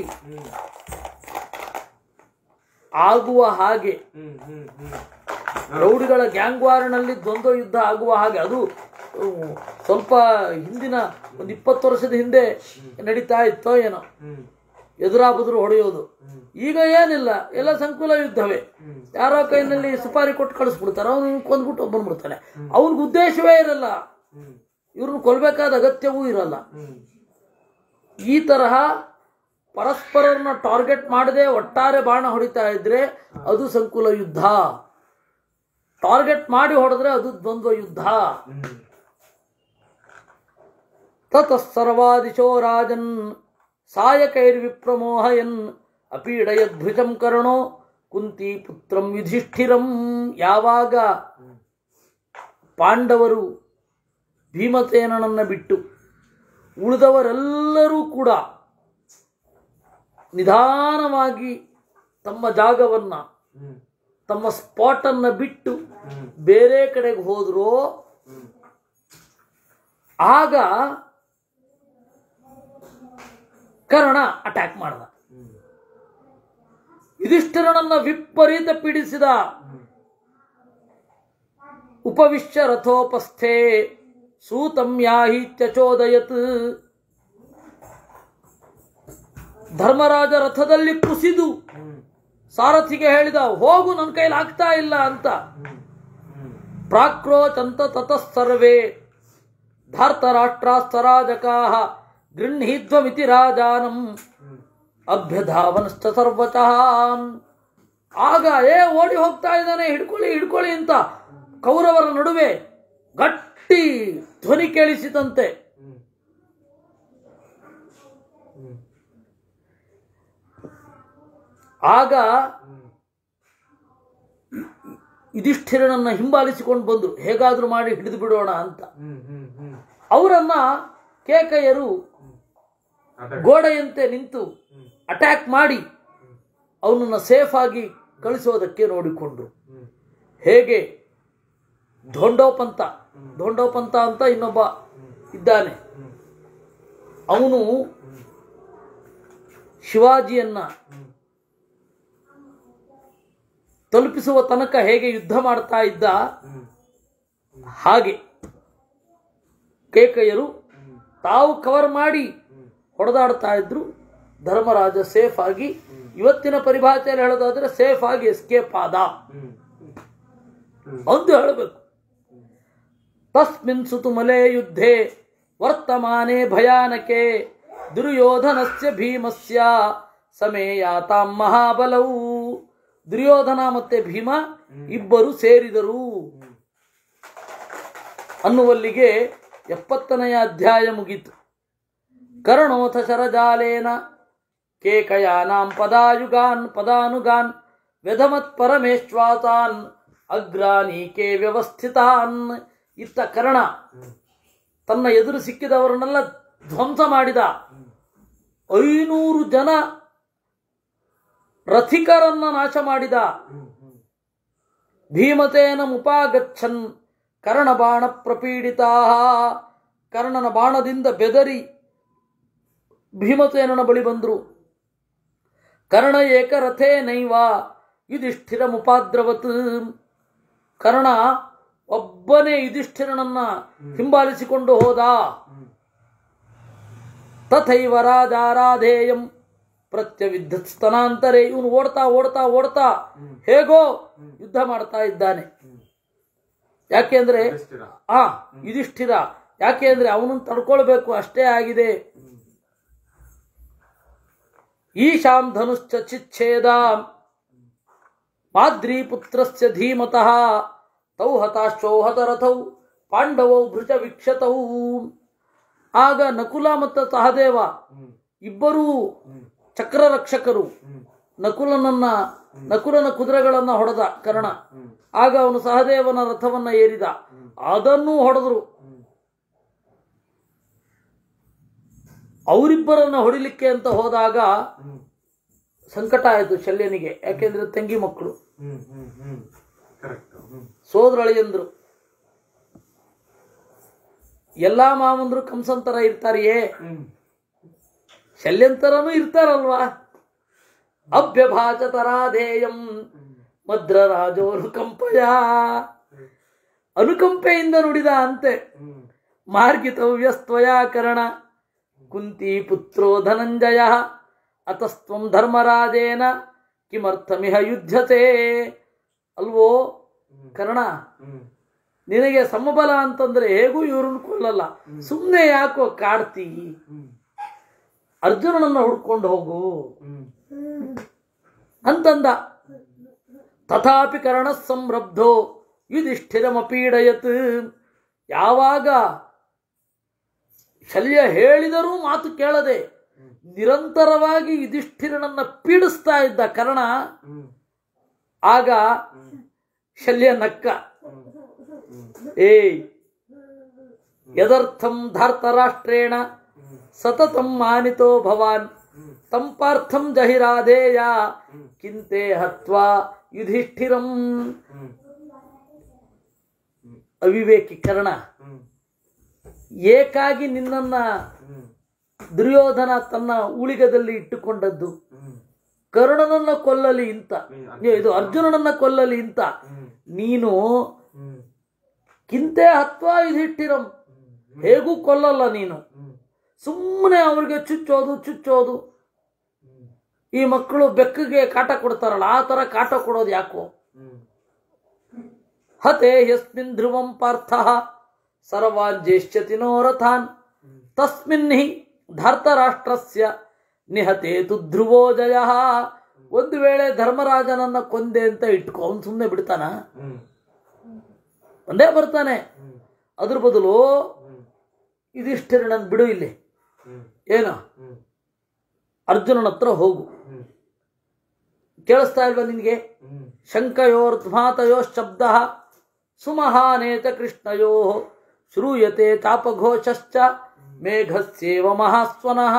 ಆಗುವ ಹಾಗೆ ರೌಡಿಗಳ ಗ್ಯಾಂಗ್ ವಾರ್ನಲ್ಲಿ ದ್ವಂದ್ವ ಯುದ್ಧ ಆಗುವ ಹಾಗೆ ಅದು ಹ್ಮ್, ಸ್ವಲ್ಪ ಹಿಂದಿನ ಒಂದು ಇಪ್ಪತ್ತು ವರ್ಷದ ಹಿಂದೆ ನಡೀತಾ ಇತ್ತೋ ಏನೋ ಹ್ಮ್ ಎದುರಾಬುದ್ರು ಹೊಡೆಯೋದು ಹ್ಮ್ ಈಗ ಏನಿಲ್ಲ ಎಲ್ಲ ಸಂಕುಲ ಯುದ್ಧವೇ ಹ್ಮ್ ಯಾರೋ ಕೈನಲ್ಲಿ ಸುಪಾರಿ ಕೊಟ್ಟು ಕಳಿಸ್ಬಿಡ್ತಾರೆ ಅವನು ಕೊಂದ್ಬಿಟ್ಟು ಬಂದ್ಬಿಡ್ತಾನೆ ಅವನಿಗೆ ಉದ್ದೇಶವೇ ಇರಲ್ಲ ಹ್ಮ್ ಇವ್ರನ್ನ ಕೊಲ್ಬೇಕಾದ ಅಗತ್ಯವೂ ಇರಲ್ಲ ಹ್ಮ್ ಈ ತರಹ ಪರಸ್ಪರರನ್ನ ಟಾರ್ಗೆಟ್ ಮಾಡದೆ ಒಟ್ಟಾರೆ ಬಾಣ ಹೊಡಿತಾ ಇದ್ರೆ ಅದು ಸಂಕುಲ ಯುದ್ಧ ಟಾರ್ಗೆಟ್ ಮಾಡಿ ಹೊಡೆದ್ರೆ ಅದು ದ್ವಂದ್ವ ಯುದ್ಧ ಹ್ಮ್ ತತಃ ಸರ್ವಾದಿಶೋ ರಾಜನ್ ಸಾಯಕೈರ್ವಿಪ್ರಮೋಹಯನ್ ಅಪೀಡಯದ್ಭುಜಂ ಕರ್ಣೋ ಕುಂತಿ ಪುತ್ರಂ ಯುಧಿಷ್ಠಿರಂ ಯಾವಾಗ ಪಾಂಡವರು ಭೀಮಸೇನನನ್ನ ಬಿಟ್ಟು ಉಳಿದವರೆಲ್ಲರೂ ಕೂಡ ನಿಧಾನವಾಗಿ ತಮ್ಮ ಜಾಗವನ್ನ ಹ್ಮ್ ತಮ್ಮ ಸ್ಪಾಟನ್ನು ಬಿಟ್ಟು ಹ್ಮ್ ಬೇರೆ ಕಡೆಗೆ ಹೋದ್ರೋ ಹ್ಮ್ ಆಗ ಕರ್ಣ ಅಟ್ಯಾಕ್ ಮಾಡ್ದ ಹ್ಮ್ ಯುಧಿಷ್ಠಿರನನ್ನ ವಿಪರೀತ ಪೀಡಿಸಿದ ಹ್ಮ್ ಉಪವಿಶ್ಯ ರಥೋಪಸ್ಥೆ ಸೂತಂ ಯಾಹಿತ್ಯಚೋದಯತ್ ಧರ್ಮರಾಜ ರಥದಲ್ಲಿ ಕುಸಿದು ಹ್ಮ್ ಸಾರಥಿಗೆ ಹೇಳಿದ ಹೋಗು ನನ್ನ ಕೈಲಿ ಆಗ್ತಾ ಇಲ್ಲ ಅಂತ ಹ್ಮ್ ಹ್ಮ್ ಪ್ರಾಕ್ರೋಚಂತ ತತಃ ಸರ್ವೇ ಧಾರ್ತರಾಷ್ಟ್ರಾಸ್ತರಾಜಕಾ ಗೃಹೀಧ್ವಮಿತಿ ರಾಜಾನಂ ಹ್ಮ್ ಅಭ್ಯಧಾವನಶ್ಚ ಸರ್ವತಃ ಆಗ ಏ ಓಡಿ ಹೋಗ್ತಾ ಇದ್ದಾನೆ ಹಿಡ್ಕೊಳ್ಳಿ ಹಿಡ್ಕೊಳ್ಳಿ ಅಂತ ಕೌರವರ ನಡುವೆ ಗಟ್ಟಿ ಧ್ವನಿ ಕೇಳಿಸಿದಂತೆ ಹ್ಮ್ ಹ್ಮ್ ಆಗ ಹ್ಮ್ ಯುಧಿಷ್ಠಿರನನ್ನ ಹಿಂಬಾಲಿಸಿಕೊಂಡು ಬಂದ್ರು ಹೇಗಾದ್ರೂ ಮಾಡಿ ಹಿಡಿದು ಬಿಡೋಣ ಅಂತ ಹ್ಮ್ ಹ್ಮ್ ಹ್ಮ್ ಅವರನ್ನ ಕೇಕಯ್ಯರು ಅದೇ ಗೋಡೆಯಂತೆ ನಿಂತು ಹ್ಮ್ ಅಟ್ಯಾಕ್ ಮಾಡಿ ಅವನನ್ನ ಸೇಫ್ ಆಗಿ ಕಳಿಸೋದಕ್ಕೆ ನೋಡಿಕೊಂಡ್ರು ಹ್ಮ್ ಹೇಗೆ ಧೋಂಡೋಪಂತ ಧೋಂಡೋಪಂತ ಅಂತ ಇನ್ನೊಬ್ಬ ಇದ್ದಾನೆ ಹ್ಮ್ ಅವನು ಶಿವಾಜಿಯನ್ನ ಹ್ಮ್ ತಲುಪಿಸುವ ತನಕ ಹೇಗೆ ಯುದ್ಧ ಮಾಡ್ತಾ ಇದ್ದ ಹ್ಮ್ ಹಾಗೆ ಕೇಕಯ್ಯರು ಹ್ಮ್ ತಾವು ಕವರ್ ಮಾಡಿ ಹ್ಮ್ ಹೊಡೆದಾಡ್ತಾ ಇದ್ರು ಧರ್ಮರಾಜ ಸೇಫ್ ಆಗಿ ಇವತ್ತಿನ ಪರಿಭಾಷೆಯಲ್ಲಿ ಹೇಳೋದಾದ್ರೆ ಸೇಫ್ ಆಗಿ ಎಸ್ಕೇಪ್ ಆದ ಹ್ಮ್ ಹ್ಮ್ ಅಂತ ಹೇಳಬೇಕು ತಸ್ಮಿನ್ ಸುತುಮಲೆ ಯುದ್ಧೆ ವರ್ತಮಾನೆ ಭಯಾನಕೆ ದುರ್ಯೋಧನಸ್ಯ ಭೀಮಸ್ಯ ಸಮೇಯಾತಾಂ ಮಹಾಬಲವು ದುರ್ಯೋಧನ ಮತ್ತೆ ಭೀಮ ಇಬ್ಬರು ಸೇರಿದರು ಅನ್ನುವಲ್ಲಿಗೆ ಎಪ್ಪತ್ತನೆಯ ಅಧ್ಯಾಯ ಮುಗೀತು ಕರ್ಣೋಥ ಶರಜಾಲೇನ ಕೇಕಯಾನಾಂ ಪದಾಯುಗಾನ್ ಪದಾನುಗಾನ್ ವ್ಯಧಮತ್ ಪರಮೇಶ್ವಾಸಾನ್ ಅಗ್ರಾನೀಕೆ ವ್ಯವಸ್ಥಿತಾನ್ ಇತ್ತ ಕರ್ಣ ತನ್ನ ಎದುರು ಸಿಕ್ಕಿದವರನ್ನೆಲ್ಲ ಧ್ವಂಸ ಮಾಡಿದ ಐನೂರು ಜನ ರಥಿಕರನ್ನ ನಾಶ ಮಾಡಿದ ಹ್ಮ್ ಹ್ಮ್ ಭೀಮತೇನ ಮುಪಾಗಚ್ಚನ್ ಕರ್ಣ ಬಾಣ ಪ್ರಪೀಡಿತಾ ಕರ್ಣನ ಬಾಣದಿಂದ ಬೆದರಿ ಭೀಮಸೇನನ ಬಳಿ ಬಂದರು ಕರ್ಣ ಏಕರಥೇ ನೈವ ಯುಧಿಷ್ಠಿರ ಮುಪಾದ್ರವತ್ ಕರ್ಣ ಒಬ್ಬನೇ ಯುಧಿಷ್ಠಿರನನ್ನ ಹಿಂಬಾಲಿಸಿಕೊಂಡು ಹೋದ ಹ್ಮ್ ತಥೈವ ರಾಜಾರಾಧೇಯಂ ಪ್ರತ್ಯವಿದ್ಧ ಸ್ತನಾಂತರೆ ಇವನು ಓಡ್ತಾ ಓಡ್ತಾ ಓಡ್ತಾ ಹೇಗೋ ಯುದ್ಧ ಮಾಡ್ತಾ ಇದ್ದಾನೆ ಹ್ಮ್ ಯಾಕೆಂದ್ರೆ ಯುಧಿಷ್ಠಿರ. ಆ ಯುಧಿಷ್ಠಿರ ಯಾಕೆ ಅಂದ್ರೆ ಅವನನ್ನು ತಡ್ಕೊಳ್ಬೇಕು ಅಷ್ಟೇ ಆಗಿದೆ ಈಶಾಂ ಧನುಶ್ಚ ಚಿಚ್ಛೇದ ಮಾದ್ರಿ ಪುತ್ರಸ್ಯ ಧೀಮತಃ ತೌ ಹತಾಶ್ವೌ ಹತರಥೌ ಪಾಂಡವೌ ಭೃಜ ವಿಕ್ಷತೌ ಆಗ ನಕುಲ ಮತ್ತು ಸಹದೇವ ಹ್ಮ್ ಇಬ್ಬರೂ ಹ್ಮ್ ಚಕ್ರರಕ್ಷಕರು ಹ್ಮ್ ನಕುಲನನ್ನ ನಕುಲನ ಕುದುರೆಗಳನ್ನ ಹೊಡೆದ ಕರ್ಣ ಹ್ಮ್ ಆಗ ಅವನು ಸಹದೇವನ ರಥವನ್ನ ಏರಿದ ಅದನ್ನೂ ಹೊಡೆದ್ರು ಹ್ಮ್ ಅವರಿಬ್ಬರನ್ನ ಹೊಡಿಲಿಕ್ಕೆ ಅಂತ ಹೋದಾಗ ಹ್ಮ್ ಸಂಕಟ ಆಯಿತು ಶಲ್ಯನಿಗೆ ಯಾಕೆಂದ್ರೆ ತಂಗಿ ಮಕ್ಕಳು ಹ್ಮ್ ಹ್ಮ್ ಹ್ಮ್ ಕರೆಕ್ಟ್ ಹ್ಮ್ ಸೋದರಳಿಯಂದ್ರು ಎಲ್ಲಾ ಮಾವಂದ್ರು ಕಂಸಂತರ ಇರ್ತಾರಿಯೇ ಹ್ಮ್ ಶಲ್ಯಂತರನೂ ಇರ್ತಾರಲ್ವಾ ಅಭ್ಯಭಾಚತರಾಧೇಯಂ ಮದ್ರರಾಜೋರು ಕಂಪಯ ಅನುಕಂಪೆಯಿಂದ ನುಡಿದ ಅಂತೆ ಹ್ಮ್ ಮಾರ್ಗಿತವ್ಯಸ್ತ್ವಯಾ ಕರ್ಣ ಕುಂತಿ ಪುತ್ರೋ ಧನಂಜಯ ಅತಸ್ತ್ವಂ ಧರ್ಮರಾಜೇನ ಕಿಮರ್ಥಮಿಹ ಯುದ್ಧತೆ ಅಲ್ವೋ ಕರ್ಣ ಹ್ಮ್ ನಿನಗೆ ಸಮಬಲ ಅಂತಂದ್ರೆ ಹೇಗೂ ಇವ್ರನ್ನ ಕೊಲ್ಲಲ್ಲ ಸುಮ್ಮನೆ ಯಾಕೋ ಕಾಡ್ತಿ ಹ್ಮ್ ಅರ್ಜುನನನ್ನ ಹುಡ್ಕೊಂಡು ಹೋಗು ಹ್ಮ್ ಅಂತಂದ ತಥಾಪಿ ಕರ್ಣ ಸಂರಬ್ಧೋ ಯುಧಿಷ್ಠಿರಮಪೀಡಯತ್ ಯಾವಾಗ ಶಲ್ಯ ಹೇಳಿದರೂ ಮಾತು ಕೇಳದೆ ನಿರಂತರವಾಗಿ ಯುಧಿಷ್ಠಿರನನ್ನ ಪೀಡಿಸ್ತಾ ಇದ್ದ ಕರ್ಣ ಹ್ಮ್ ಆಗ ಶಲ್ಯ ನಕ್ಕ ಹ್ಮ್ ಏಯ್ ಯದರ್ಥಂ ಧಾರ್ತರಾಷ್ಟ್ರೇಣ ಸತತಂ ಮಾನಿತೋ ಭವಾನ್ ತಂ ಪಾರ್ಥಂ ಜಹಿರಾಧೇಯ ಕಿಂತೆ ಹತ್ವಾ ಯುಧಿಷ್ಠಿರಂ ಹ್ಮ್ ಅವಿವೇಕಿ ಕರ್ಣ ಹ್ಮ್ ಏಕಾಗಿ ನಿನ್ನನ್ನ ಹ್ಮ್ ದುರ್ಯೋಧನ ತನ್ನ ಉಳಿಗದಲ್ಲಿ ಇಟ್ಟುಕೊಂಡದ್ದು ಹ್ಮ್ ಕರ್ಣನನ್ನ ಕೊಲ್ಲಲಿ ಇಂತ ಇದು ಅರ್ಜುನನನ್ನ ಕೊಲ್ಲಲಿ ಇಂತ ಹ್ಮ್ ನೀನು ಹ್ಮ್ ಕಿಂತೆ ಹತ್ವಾ ಯುಧಿಷ್ಠಿರಂ ಹೇಗೂ ಕೊಲ್ಲಲ್ಲ ನೀನು ಹ್ಮ್ ಸುಮ್ಮನೆ ಅವ್ರಿಗೆ ಚುಚ್ಚೋದು ಚುಚ್ಚೋದು ಹ್ಮ್ ಈ ಮಕ್ಕಳು ಬೆಕ್ಕಿಗೆ ಕಾಟ ಕೊಡ್ತಾರಲ್ಲ ಆ ಥರ ಕಾಟ ಕೊಡೋದು ಯಾಕೋ ಹ್ಮ್ ಹತೆ ಯಸ್ಮಿನ್ ಧ್ರುವಂ ಪಾರ್ಥ ಸರ್ವಾನ್ ಜ್ಯೇಷ್ಠತಿ ನೋ ರಥಾನ್ ತಸ್ಮಿನ್ ಹಿ ಧಾರ್ತರಾಷ್ಟ್ರಸ್ಯ ನಿಹತೆ ತು ಧ್ರುವೋ ಜಯ ಒಂದು ವೇಳೆ ಧರ್ಮರಾಜನನ್ನ ಕೊಂದೆ ಅಂತ ಇಟ್ಕೊ ಅವ್ನು ಸುಮ್ಮನೆ ಬಿಡ್ತಾನ ಹ್ಮ್ ಒಂದೇ ಬರ್ತಾನೆ ಹ್ಮ್ ಅದ್ರ ಬದಲು ಹ್ಮ್ ಇದಿಷ್ಟಿರಣ್ಣನ್ ಬಿಡು ಇಲ್ಲಿ ಹ್ಮ್ ಏನು ಹ್ಮ್ ಅರ್ಜುನನ ಹತ್ರ ಹೋಗು ಹ್ಮ್ ಕೇಳಿಸ್ತಾ ಇಲ್ವಾ ನಿನಗೆ ಹ್ಮ್ ಶಂಕಯೋರ್ಧ್ಮಾತಯೋ ಶಬ್ದ ಸುಮಹಾನೇತ ಕೃಷ್ಣಯೋ ಶ್ರೂಯತೆ ತಾಪಘೋಷಶ್ಚ ಮೇಘಸ್ಯೇವ ಮಹಾಸ್ವನಃ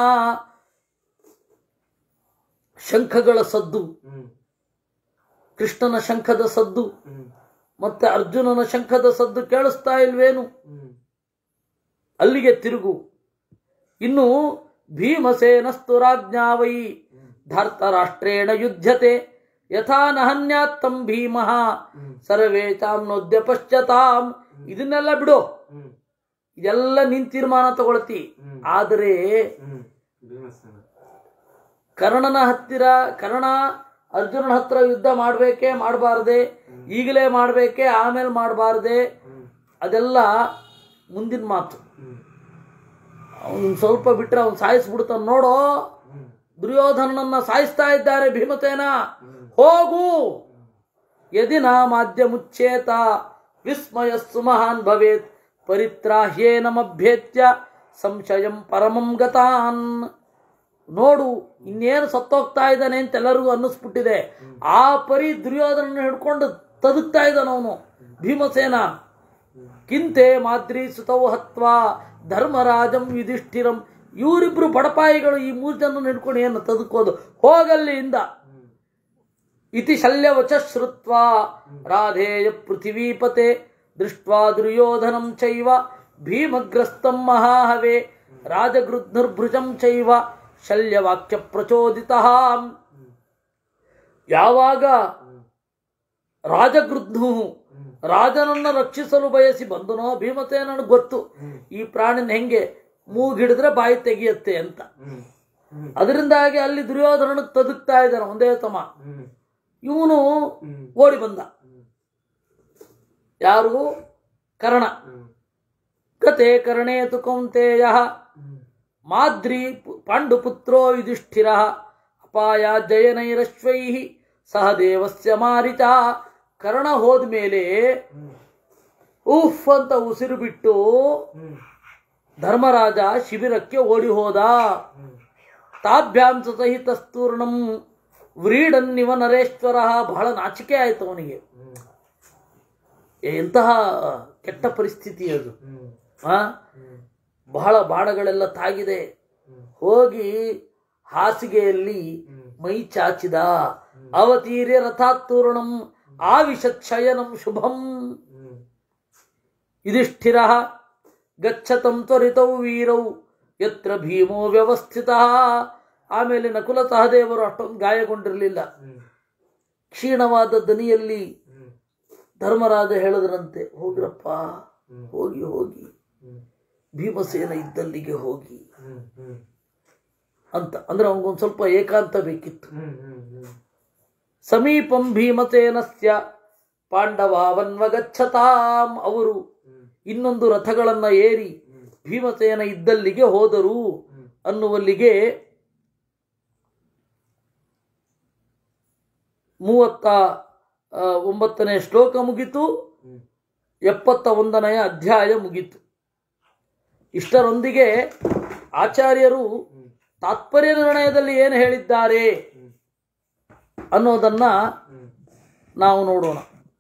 ಶಂಖಗಳ ಸದ್ದು ಹ್ಮ್ ಕೃಷ್ಣನ ಶಂಖದ ಸದ್ದು ಹ್ಮ್ ಮತ್ತೆ ಅರ್ಜುನನ ಶಂಖದ ಸದ್ದು ಕೇಳಿಸ್ತಾ ಇಲ್ವೇನು ಹ್ಮ್ ಅಲ್ಲಿಗೆ ತಿರುಗು ಇನ್ನು ಭೀಮಸೇನಸ್ತು ರಾಜ್ಞಾವೈ ಧಾರ್ತರಾಷ್ಟ್ರೇಣ ಯುದ್ಧತೆ ಯಥಾ ನಹನ್ಯಾತ್ತಂ ಭೀಮಃ ಸರ್ವೇ ಚಾಮ್ನೋದ್ಯ ಪಶ್ಚಾತಾಂ ಇದನ್ನೆಲ್ಲ ಬಿಡು ಹ್ಮ್ ಇದೆಲ್ಲ ನೀನ್ ತೀರ್ಮಾನ ತಗೊಳ್ತಿ ಹ್ಮ್. ಆದರೆ ಹ್ಮ್ ಭೀಮಸೇನ ಕರ್ಣನ ಹತ್ತಿರ ಕರ್ಣ ಅರ್ಜುನನ ಹತ್ರ ಯುದ್ಧ ಮಾಡ್ಬೇಕೇ ಮಾಡಬಾರ್ದೆ ಈಗಲೇ ಮಾಡ್ಬೇಕೇ ಆಮೇಲೆ ಮಾಡಬಾರ್ದೆ ಹ್ಮ್ ಅದೆಲ್ಲ ಮುಂದಿನ ಮಾತು ಹ್ಮ್ ಅವನು ಸ್ವಲ್ಪ ಬಿಟ್ರೆ ಅವ್ನು ಸಾಯಿಸ್ಬಿಡ್ತಾನ ನೋಡೋ ಹ್ಮ್ ದುರ್ಯೋಧನನನ್ನ ಸಾಯಿಸ್ತಾ ಇದ್ದಾರೆ ಭೀಮಸೇನ ಹೋಗು ಯದಿ ನಾ ಮಾಧ್ಯ ಮುಚ್ಚೇತ ವಿಸ್ಮಯಸ್ಸು ಮಹಾನ್ ಭವೇತ್ ಪರಿತ್ರಾಹ್ಯೇನಮಭ್ಯೇತ್ಯ ಸಂಶಯಂ ಪರಮಂ ಗತಾನ್ ನೋಡು ಇನ್ನೇನು ಸತ್ತೋಗ್ತಾ ಇದ್ದಾನೆ ಅಂತ ಎಲ್ಲರಿಗೂ ಅನ್ನಿಸ್ಬಿಟ್ಟಿದೆ ಆ ಪರಿ ದುರ್ಯೋಧನ ಹಿಡ್ಕೊಂಡು ತದುಕ್ತಾ ಇದ್ದಾನ ಅವನು ಭೀಮಸೇನ ಕಿಂತೆ ಮಾದ್ರಿ ಸುತೌ ಹತ್ವಾ ಧರ್ಮರಾಜಂ ಯುಧಿಷ್ಠಿರಂ ಇವರಿಬ್ರು ಬಡಪಾಯಿಗಳು ಈ ಮೂರು ಜನ ಹಿಡ್ಕೊಂಡು ಏನು ತದುಕೋದು ಹೋಗಲ್ಲಿಂದ ಇತಿ ಶಲ್ಯವಚ ಶ್ರುತ್ವಾ ರಾಧೇಯ ಪೃಥಿವೀಪತೆ ದೃಷ್ಟ್ವಾ ದುರ್ಯೋಧನಂ ಚೈವ ಭೀಮಗ್ರಸ್ತಂ ಮಹಾಹವೆ ರಾಜಗೃಧ್ನುರ್ಭುಜಂ ಚೈವ ಶಲ್ಯವಾಕ್ಯ ಪ್ರಚೋದಿತ ಯಾವಾಗ ರಾಜಗೃಧ್ನು ರಾಜನನ್ನ ರಕ್ಷಿಸಲು ಬಯಸಿ ಬಂದನೋ ಭೀಮಸೇನ ಗೊತ್ತು ಈ ಪ್ರಾಣಿನ ಹೆಂಗೆ ಮೂಗಿಡಿದ್ರೆ ಬಾಯಿ ತೆಗಿಯತ್ತೆ ಅಂತ ಹ್ಮ್ ಹ್ಮ್ ಅದರಿಂದಾಗಿ ಅಲ್ಲಿ ದುರ್ಯೋಧನ ತದುಕ್ತಾ ಇದ್ದಾನೆ ಒಂದೇ ತಮ ಹ್ಮ್ ಇವನು ಹ್ಮ್ ಓಡಿ ಬಂದ ಯಾರು ಕರ್ಣ ಹ್ಮ್ ಕತೆ ಕರ್ಣೇ ತು ಕೌಂತೆಯ ಹ್ಮ್ ಮಾದ್ರಿ ಪು- ಪಾಂಡುಪುತ್ರೋ ಯುಧಿಷ್ಠಿರ ಅಪಾಯ ಜಯನೈರಶ್ವೈ ಸಹ ದೇವಸ್ಯ ಮಾರಿತ ಕರ್ಣ ಹೋದ್ಮೇಲೆ ಉಫ್ ಅಂತ ಉಸಿರು ಬಿಟ್ಟು ಹ್ಮ್ ಧರ್ಮರಾಜ ಶಿಬಿರಕ್ಕೆ ಓಡಿ ಹೋದ ಹ್ಮ್ ತಾಭ್ಯಾಂ ಸಹಿತ ಸ್ತೂರ್ಣಂ ವ್ರೀಡನ್ನಿವ ನರೇಶ್ವರ ಬಹಳ ನಾಚಿಕೆ ಆಯ್ತು ಅವನಿಗೆ ಹ್ಮ್ ಎಂತಹ ಕೆಟ್ಟ ಪರಿಸ್ಥಿತಿ ಅದು ಹ್ಮ್ ಆ? ಹ್ಮ್ ಬಹಳ ಬಾಣಗಳೆಲ್ಲ ತಾಗಿದೆ ಹ್ಮ್ ಹೋಗಿ ಹಾಸಿಗೆಯಲ್ಲಿ ಹ್ಮ್ ಮೈ ಚಾಚಿದ ಅವತೀರ್ಯ ರಥಾತ್ತೂರ್ಣಂ ಆವಿಶತ್ ಶಯನಂ ಶುಭಂ ಹ್ಮ್ ಯುಧಿಷ್ಠಿರ ಗಚ್ಚತಂ ತ್ವರಿತೌ ವೀರೌ ಯತ್ರ ಭೀಮೋ ವ್ಯವಸ್ಥಿತ ಆಮೇಲೆ ನಕುಲ ಸಹದೇವರು ಅಷ್ಟೊಂದು ಗಾಯಗೊಂಡಿರಲಿಲ್ಲ ಹ್ಮ್ ಕ್ಷೀಣವಾದ ದನಿಯಲ್ಲಿ ಹ್ಮ್ ಧರ್ಮರಾಜ ಹೇಳಿದ್ರಂತೆ ಹೋಗ್ರಪ್ಪ ಹ್ಮ್. ಹೋಗಿ ಹೋಗಿ ಹ್ಮ್. ಭೀಮಸೇನ ಇದ್ದಲ್ಲಿಗೆ ಹೋಗಿ ಹ್ಮ್. ಹ್ಮ್. ಅಂತ ಅಂದ್ರೆ ಅವನಿಗೊಂದು ಸ್ವಲ್ಪ ಏಕಾಂತ ಬೇಕಿತ್ತು ಹ್ಮ್. ಹ್ಮ್. ಹ್ಮ್. ಸಮೀಪಂ ಭೀಮಸೇನಸ್ಯ ಪಾಂಡವಾವನ್ವಗಚ್ಚತಾಂ ಅವರು ಹ್ಮ್. ಇನ್ನೊಂದು ರಥಗಳನ್ನ ಏರಿ ಹ್ಮ್. ಭೀಮಸೇನ ಇದ್ದಲ್ಲಿಗೆ ಹೋದರು ಹ್ಮ್. ಅನ್ನುವಲ್ಲಿಗೆ ಮೂವತ್ತ ಆ, ಒಂಬತ್ತನೇ ಶ್ಲೋಕ ಮುಗಿತು ಹ್ಮ್. ಎಪ್ಪತ್ತ ಒಂದನೆಯ ಅಧ್ಯಾಯ ಮುಗಿತು ಇಷ್ಟರೊಂದಿಗೆ ಆಚಾರ್ಯರು ಹ್ಮ್. ತಾತ್ಪರ್ಯ ನಿರ್ಣಯದಲ್ಲಿ ಏನು ಹೇಳಿದ್ದಾರೆ ಹ್ಮ್. ಅನ್ನೋದನ್ನ ಹ್ಮ್. ನಾವು ನೋಡೋಣ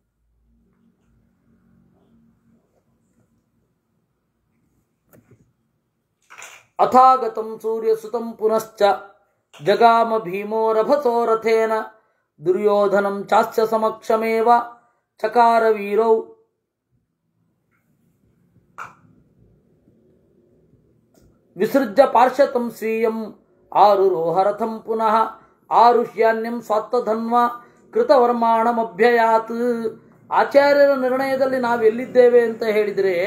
ಅಥಾಗತಂ ಸೂರ್ಯಸುತಂ ಪುನಶ್ಚ ಜಗಾಮ ಭೀಮೋ ರಭಸೋ ರಥೇನ ದುರ್ಯೋಧನಂ ಚಾಸ್ಯ ಸಮಕ್ಷಮೇವ ಚಕಾರ ವೀರೌ ವಿಸೃಜ್ಯ ಪಾರ್ಶ್ವತಂ ಸ್ವೀಯಂ ಆರುರೋಹರಥಂ ಪುನಃ ಆರುಷ್ಯಾನ್ಯಂ ಸ್ವಾತ್ತಧನ್ವ ಕೃತವರ್ಮಾಣಮಭ್ಯಯಾತ್ ಆಚಾರ್ಯರ ನಿರ್ಣಯದಲ್ಲಿ ನಾವು ಎಲ್ಲಿದ್ದೇವೆ ಅಂತ ಹೇಳಿದರೆ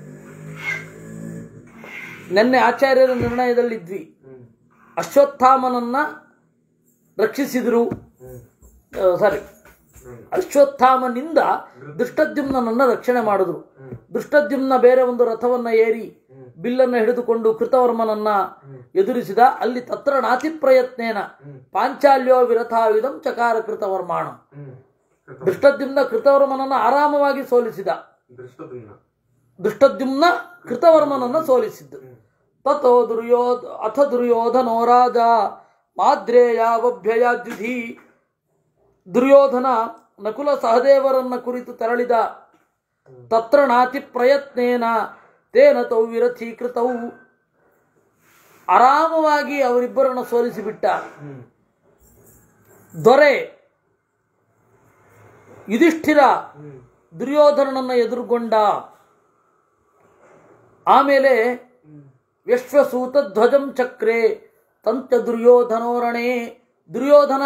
ನಿನ್ನೆ ಆಚಾರ್ಯರ ನಿರ್ಣಯದಲ್ಲಿದ್ವಿ ಹ್ಮ್. ಅಶ್ವತ್ಥಾಮನನ್ನ ರಕ್ಷಿಸಿದರು ಹ್ಮ್. ಸಾರಿ ಹ್ಮ್. ಅಶ್ವತ್ಥಾಮನಿಂದ ದುಷ್ಟದ್ಯುಮ್ನನ್ನ ರಕ್ಷಣೆ ಮಾಡಿದ್ರು ಹ್ಮ್. ದುಷ್ಟದ್ಯುಮ್ನ ಬೇರೆ ಒಂದು ರಥವನ್ನ ಏರಿ ಹ್ಮ್. ಬಿಲ್ಲನ್ನು ಹಿಡಿದುಕೊಂಡು ಕೃತವರ್ಮನನ್ನ ಹ್ಮ್. ಎದುರಿಸಿದ ಅಲ್ಲಿ ತತ್ರ ನಾತಿ ಪ್ರಯತ್ನೇನ ಹ್ಮ್. ಪಾಂಚಾಲ್ಯೋ ವಿರಥಾವಿದಂ ಚಕಾರ ಕೃತವರ್ಮಾಣ ಹ್ಮ್. ಕೃತ- ದುಷ್ಟದ್ಯುಮ್ನ ಕೃತವರ್ಮನನ್ನ ಆರಾಮವಾಗಿ ಸೋಲಿಸಿದ ದೃಷ್ಟದುಮ್ನ. ದುಷ್ಟದ್ಯುಮ್ನ ಕೃತವರ್ಮನನ್ನ ಸೋಲಿಸಿದ್ದು ಹ್ಮ್. ತಥೋ ದುರ್ಯೋಧ ಅಥ ದುರ್ಯೋಧನೋ ರಾಜ ಮಾದ್ರೇಯಾವಭ್ಯಯಾದ್ಯುಧಿ ದುರ್ಯೋಧನ ನಕುಲ ಸಹದೇವರನ್ನ ಕುರಿತು ತೆರಳಿದ ತತ್ರ ನಾತಿ ಪ್ರಯತ್ನೇನ ತೇನ ತೌ ವಿರಥೀಕೃತೌ ಆರಾಮವಾಗಿ ಅವರಿಬ್ಬರನ್ನು ಸೋಲಿಸಿಬಿಟ್ಟ ಹ್ಮ್. ದೊರೆ ಯುಧಿಷ್ಠಿರ ಹ್ಮ್. ದುರ್ಯೋಧನನನ್ನ ಎದುರುಗೊಂಡ ಆಮೇಲೆ ಹ್ಮ್. ವಿಶ್ವಸೂತ ಧ್ವಜಂ ಚಕ್ರೆ ತಂಚ ದುರ್ಯೋಧನೋರಣೆ ದುರ್ಯೋಧನ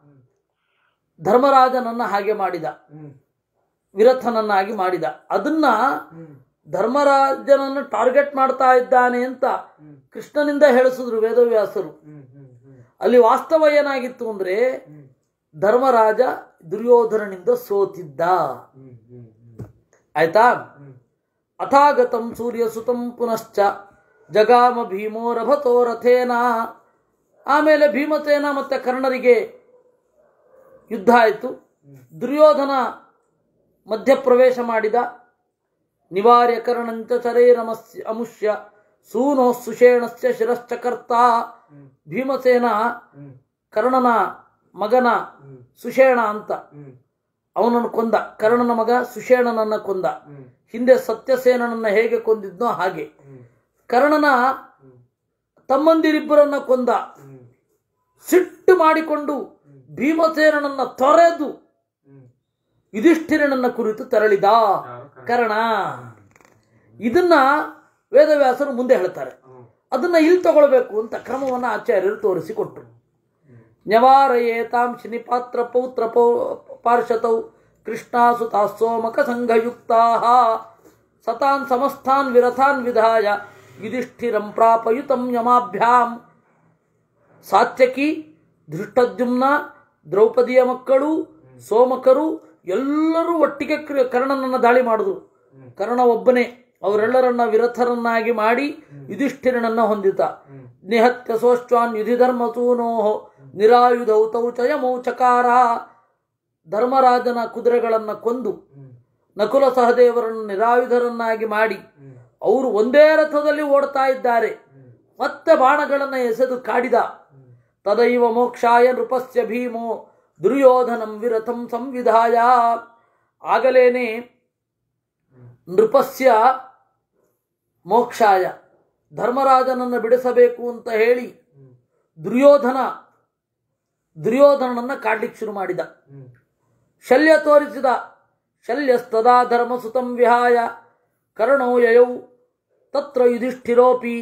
ಧರ್ಮರಾಜನನ್ನ ಹಾಗೆ ಮಾಡಿದ ಹ್ಮ್. ವಿರಥನನ್ನಾಗಿ ಮಾಡಿದ ಅದನ್ನ ಹ್ಮ್. ಧರ್ಮರಾಜನನ್ನು ಟಾರ್ಗೆಟ್ ಮಾಡ್ತಾ ಇದ್ದಾನೆ ಅಂತ ಹ್ಮ್. ಕೃಷ್ಣನಿಂದ ಹೇಳಿಸಿದ್ರು ವೇದವ್ಯಾಸರು ಹ್ಮ್. ಹ್ಮ್. ಹ್ಮ್. ಅಲ್ಲಿ ವಾಸ್ತವ ಏನಾಗಿತ್ತು ಅಂದ್ರೆ ಹ್ಮ್. ಧರ್ಮರಾಜ ದುರ್ಯೋಧನನಿಂದ ಸೋತಿದ್ದ ಹ್ಮ್. ಹ್ಮ್. ಹ್ಮ್. ಆಯ್ತಾ ಹ್ಮ್. ಅಥಾಗತಂ ಸೂರ್ಯಸುತಂ ಪುನಶ್ಚ ಜಗಾಮ ಭೀಮೋ ರಭತೋ ರಥೇನ ಆಮೇಲೆ ಭೀಮಸೇನ ಮತ್ತೆ ಕರ್ಣರಿಗೆ ಯುದ್ಧ ಆಯಿತು ದುರ್ಯೋಧನ ಮಧ್ಯಪ್ರವೇಶ ಮಾಡಿದ ನಿವಾರ್ಯ ಕರ್ಣಂಚ ಶರೀರಮಸ್ಯ ಅಮುಷ್ಯ ಸೂನೋ ಸುಷೇಣಸ್ಯ ಶಿರಶ್ಚಕರ್ತ ಹ್ಮ್. ಭೀಮಸೇನ ಹ್ಮ್. ಕರ್ಣನ ಮಗನ ಹ್ಮ್. ಸುಷೇಣ ಅಂತ ಹ್ಮ್. ಅವನನ್ನು ಕೊಂದ ಕರ್ಣನ ಮಗ ಸುಷೇಣನನ್ನ ಕೊಂದ ಹ್ಮ್. ಹಿಂದೆ ಸತ್ಯಸೇನನನ್ನ ಹೇಗೆ ಕೊಂದಿದ್ನೋ ಹಾಗೆ ಹ್ಮ್. ಕರ್ಣನ ಹ್ಮ್. ತಮ್ಮಂದಿರಿಬ್ಬರನ್ನ ಕೊಂದ ಹ್ಮ್. ಸಿಟ್ಟು ಮಾಡಿಕೊಂಡು ಭೀಮಸೇನನನ್ನ ತೊರೆದು ಹ್ಮ್. ಯುಧಿಷ್ಠಿರನನ್ನ ಕುರಿತು ತೆರಳಿದ ಯಾರು? ಕರ್ಣ. ಕರ್ಣ ಇದನ್ನ ವೇದವ್ಯಾಸರು ಮುಂದೆ ಹೇಳ್ತಾರೆ ಹ್ಮ್. ಅದನ್ನ ಇಲ್ಲಿ ತಗೊಳ್ಬೇಕು ಅಂತ ಕ್ರಮವನ್ನ ಆಚಾರ್ಯರು ತೋರಿಸಿಕೊಟ್ರು ನ್ಯವಾರಯೇತಾಂ ಶನಿಪಾತ್ರ ಪೌತ್ರ ಪೌ ಪಾರ್ಷತೌ ಕೃಷ್ಣಾಸುತಾ ಸೋಮಕ ಸಂಘಯುಕ್ತಾ ಸತಾನ್ ಸಮಸ್ತಾನ್ ವಿರಥಾನ್ ವಿಧಾಯ ಯುಧಿಷ್ಠಿರಂ ಪ್ರಾಪಯುತಂ ಯಮಾಭ್ಯಾಂ ಸಾತ್ಯಕಿ ಧೃಷ್ಟದ್ಯುಮ್ನ ದ್ರೌಪದಿಯ ಮಕ್ಕಳು ಸೋಮಕರು ಎಲ್ಲರೂ ಒಟ್ಟಿಗೆ ಕ್ರ- ಕರ್ಣನನ್ನ ದಾಳಿ ಮಾಡಿದ್ರು ಹ್ಮ್. ಕರ್ಣ ಒಬ್ಬನೇ ಅವರೆಲ್ಲರನ್ನ ವಿರಥರನ್ನಾಗಿ ಮಾಡಿ ಯುಧಿಷ್ಠಿರನನ್ನ ಹೊಂದಿತ ಹ್ಮ್. ನಿಹತ್ಯ ಸೋಶ್ವಾನ್ ಯುಧಿ ಧರ್ಮಸೂನೋ ನಿರಾಯುಧೌ ತೌ ಚಯಮೌ ಚಕಾರ ಧರ್ಮರಾಜನ ಕುದುರೆಗಳನ್ನ ಕೊಂದು ಹ್ಮ್. ನಕುಲ ಸಹದೇವರನ್ನು ನಿರಾಯುಧರನ್ನಾಗಿ ಮಾಡಿ ಹ್ಮ್. ಅವರು ಒಂದೇ ರಥದಲ್ಲಿ ಓಡ್ತಾ ಇದ್ದಾರೆ ಹ್ಮ್. ಮತ್ತೆ ಬಾಣಗಳನ್ನು ಎಸೆದು ಕಾಡಿದ ಹ್ಮ್. ತದೈವ ಮೋಕ್ಷಾಯ ನೃಪಸ್ಯ ಭೀಮೋ ದುರ್ಯೋಧನಂ ವಿರಥಂ ಸಂವಿಧಾಯ ಆಗಲೇನೆ ನೃಪಸ್ಯ ಮೋಕ್ಷಾಯ ಧರ್ಮರಾಜನನ್ನು ಬಿಡಿಸಬೇಕು ಅಂತ ಹೇಳಿ ಹ್ಮ್. ದುರ್ಯೋಧನ ದುರ್ಯೋಧನನನ್ನ ಕಾಡ್ಲಿಕ್ಕೆ ಶುರು ಮಾಡಿದ ಹ್ಮ್. ಶಲ್ಯ ತೋರಿಸಿದ ಶಲ್ಯಸ್ತದಾ ಧರ್ಮಸುತಂ ವಿಹಾಯ ಕರ್ಣೋ ಯಯೌ ತತ್ರ ಯುಧಿಷ್ಠಿರೋಪಿ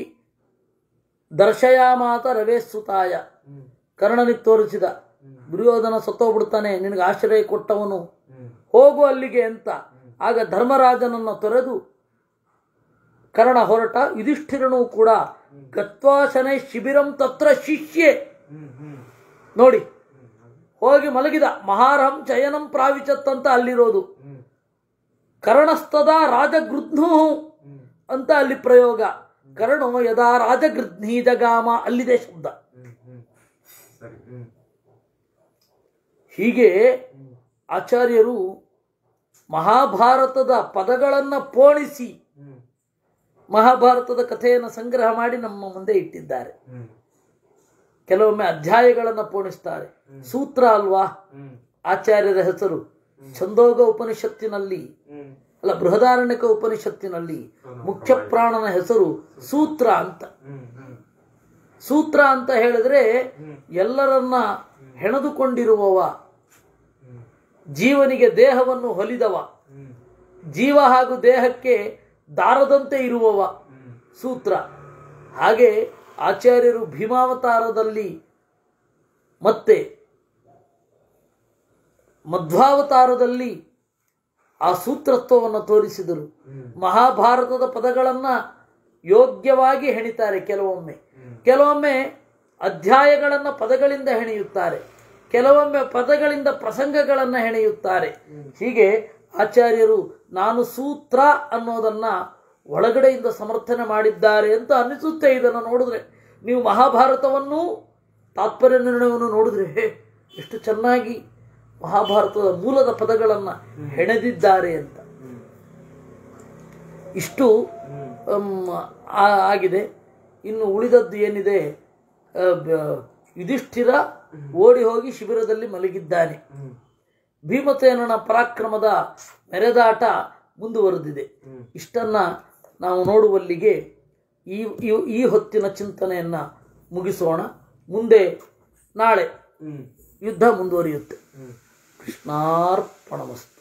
ದರ್ಶಯಾಮಾತ ರವೇಸುತಾಯ ಹ್ಮ್. ಕರ್ಣನಿಗೆ ತೋರಿಸಿದ ಹ್ಮ್. ದುರ್ಯೋಧನ ಸತ್ತೋಗ್ಬಿಡ್ತಾನೆ ನಿನಗೆ ಆಶ್ರಯ ಕೊಟ್ಟವನು ಹ್ಮ್. ಹೋಗು ಅಲ್ಲಿಗೆ ಅಂತ ಆಗ ಧರ್ಮರಾಜನನ್ನು ತೊರೆದು ಕರ್ಣ ಹೊರಟ ಯುಧಿಷ್ಠಿರನು ಕೂಡ ಗತ್ವಾಶನೆ ಶಿಬಿರಂ ತತ್ರ ಶಿಷ್ಯೆ ಹ್ಮ್ ಹ್ಮ್ ನೋಡಿ ಹ್ಮ್ ಹೌದು. ಹೋಗಿ ಮಲಗಿದ ಮಹಾರಂ ಚಯನಂ ಪ್ರಾವಿಚತ್ ಅಂತ ಅಲ್ಲಿರೋದು ಹ್ಮ್ ಕರ್ಣಸ್ತದ ರಾಜಗೃಧ್ನು ಹ್ಮ್ ಅಂತ ಅಲ್ಲಿ ಪ್ರಯೋಗ ಕರ್ಣೋ ಯದಾ ರಾಜಗೃಧ್ನಿ ಜಗಾಮ ಅಲ್ಲಿದೆ ಶಬ್ದ ಹ್ಮ್ ಹ್ಮ್ ಸರಿ ಹ್ಮ್ ಹೀಗೆ ಹ್ಮ್ ಆಚಾರ್ಯರು ಮಹಾಭಾರತದ ಪದಗಳನ್ನು ಪೋಣಿಸಿ ಹ್ಮ್ ಮಹಾಭಾರತದ ಕಥೆಯನ್ನು ಸಂಗ್ರಹ ಮಾಡಿ ನಮ್ಮ ಮುಂದೆ ಇಟ್ಟಿದ್ದಾರೆ ಹ್ಮ್ ಕೆಲವೊಮ್ಮೆ ಅಧ್ಯಾಯಗಳನ್ನು ಪೋಣಿಸ್ತಾರೆ ಸೂತ್ರ ಅಲ್ವಾ ಹ್ಮ್ ಆಚಾರ್ಯರ ಹೆಸರು ಛಂದೋಗ ಉಪನಿಷತ್ತಿನಲ್ಲಿ ಹ್ಮ್ ಅಲ್ಲ ಬೃಹದಾರಣ್ಯಕ ಉಪನಿಷತ್ತಿನಲ್ಲಿ ಮುಖ್ಯ ಪ್ರಾಣನ ಹೆಸರು ಸೂತ್ರ ಅಂತ ಹ್ಮ್ ಹ್ಮ್ ಸೂತ್ರ ಅಂತ ಹೇಳಿದ್ರೆ ಹ್ಮ್ ಎಲ್ಲರನ್ನ ಹೆಣೆದುಕೊಂಡಿರುವವ ಹ್ಮ್ ಜೀವನಿಗೆ ದೇಹವನ್ನು ಹೊಲಿದವ ಹ್ಮ್ ಜೀವ ಹಾಗೂ ದೇಹಕ್ಕೆ ದಾರದಂತೆ ಇರುವವ ಹ್ಮ್ ಸೂತ್ರ ಹಾಗೆ ಆಚಾರ್ಯರು ಭೀಮಾವತಾರದಲ್ಲಿ ಮತ್ತೆ ಮಧ್ವಾವತಾರದಲ್ಲಿ ಆ ಸೂತ್ರತ್ವವನ್ನು ತೋರಿಸಿದರು ಹ್ಮ್ ಮಹಾಭಾರತದ ಪದಗಳನ್ನು ಯೋಗ್ಯವಾಗಿ ಹೆಣಿತಾರೆ ಕೆಲವೊಮ್ಮೆ ಹ್ಮ್ ಕೆಲವೊಮ್ಮೆ ಅಧ್ಯಾಯಗಳನ್ನು ಪದಗಳಿಂದ ಹೆಣೆಯುತ್ತಾರೆ ಕೆಲವೊಮ್ಮೆ ಪದಗಳಿಂದ ಪ್ರಸಂಗಗಳನ್ನು ಹೆಣೆಯುತ್ತಾರೆ ಹೀಗೆ ಆಚಾರ್ಯರು ನಾನು ಸೂತ್ರ ಅನ್ನೋದನ್ನ ಒಳಗಡೆಯಿಂದ ಸಮರ್ಥನೆ ಮಾಡಿದ್ದಾರೆ ಅಂತ ಅನಿಸುತ್ತೆ ಇದನ್ನು ನೋಡಿದ್ರೆ ನೀವು ಮಹಾಭಾರತವನ್ನು ತಾತ್ಪರ್ಯ ನಿರ್ಣಯವನ್ನು ನೋಡಿದ್ರೆ ಹೇ ಎಷ್ಟು ಚೆನ್ನಾಗಿ ಮಹಾಭಾರತದ ಮೂಲದ ಪದಗಳನ್ನು ಹೆಣೆದಿದ್ದಾರೆ ಅಂತ ಹ್ಮ್ ಇಷ್ಟು ಹ್ಮ್ ಅಮ್, ಆ- ಆಗಿದೆ ಇನ್ನು ಉಳಿದದ್ದು ಏನಿದೆ ಆ, ಬ- ಯುಧಿಷ್ಠಿರ ಓಡಿ ಹೋಗಿ ಶಿಬಿರದಲ್ಲಿ ಮಲಗಿದ್ದಾನೆ ಹ್ಮ್ ಭೀಮಸೇನನ ಪರಾಕ್ರಮದ ಮೆರೆದಾಟ ಮುಂದುವರೆದಿದೆ ಹ್ಮ್ ಇಷ್ಟನ್ನ ನಾವು ನೋಡುವಲ್ಲಿಗೆ ಈ ಈ- ಈ ಹೊತ್ತಿನ ಚಿಂತನೆಯನ್ನ ಮುಗಿಸೋಣ ಮುಂದೆ ನಾಳೆ ಹ್ಮ್ ಯುದ್ಧ ಮುಂದುವರಿಯುತ್ತೆ ಹ್ಮ್ ಕೃಷ್ಣಾರ್ಪಣಮಸ್ತು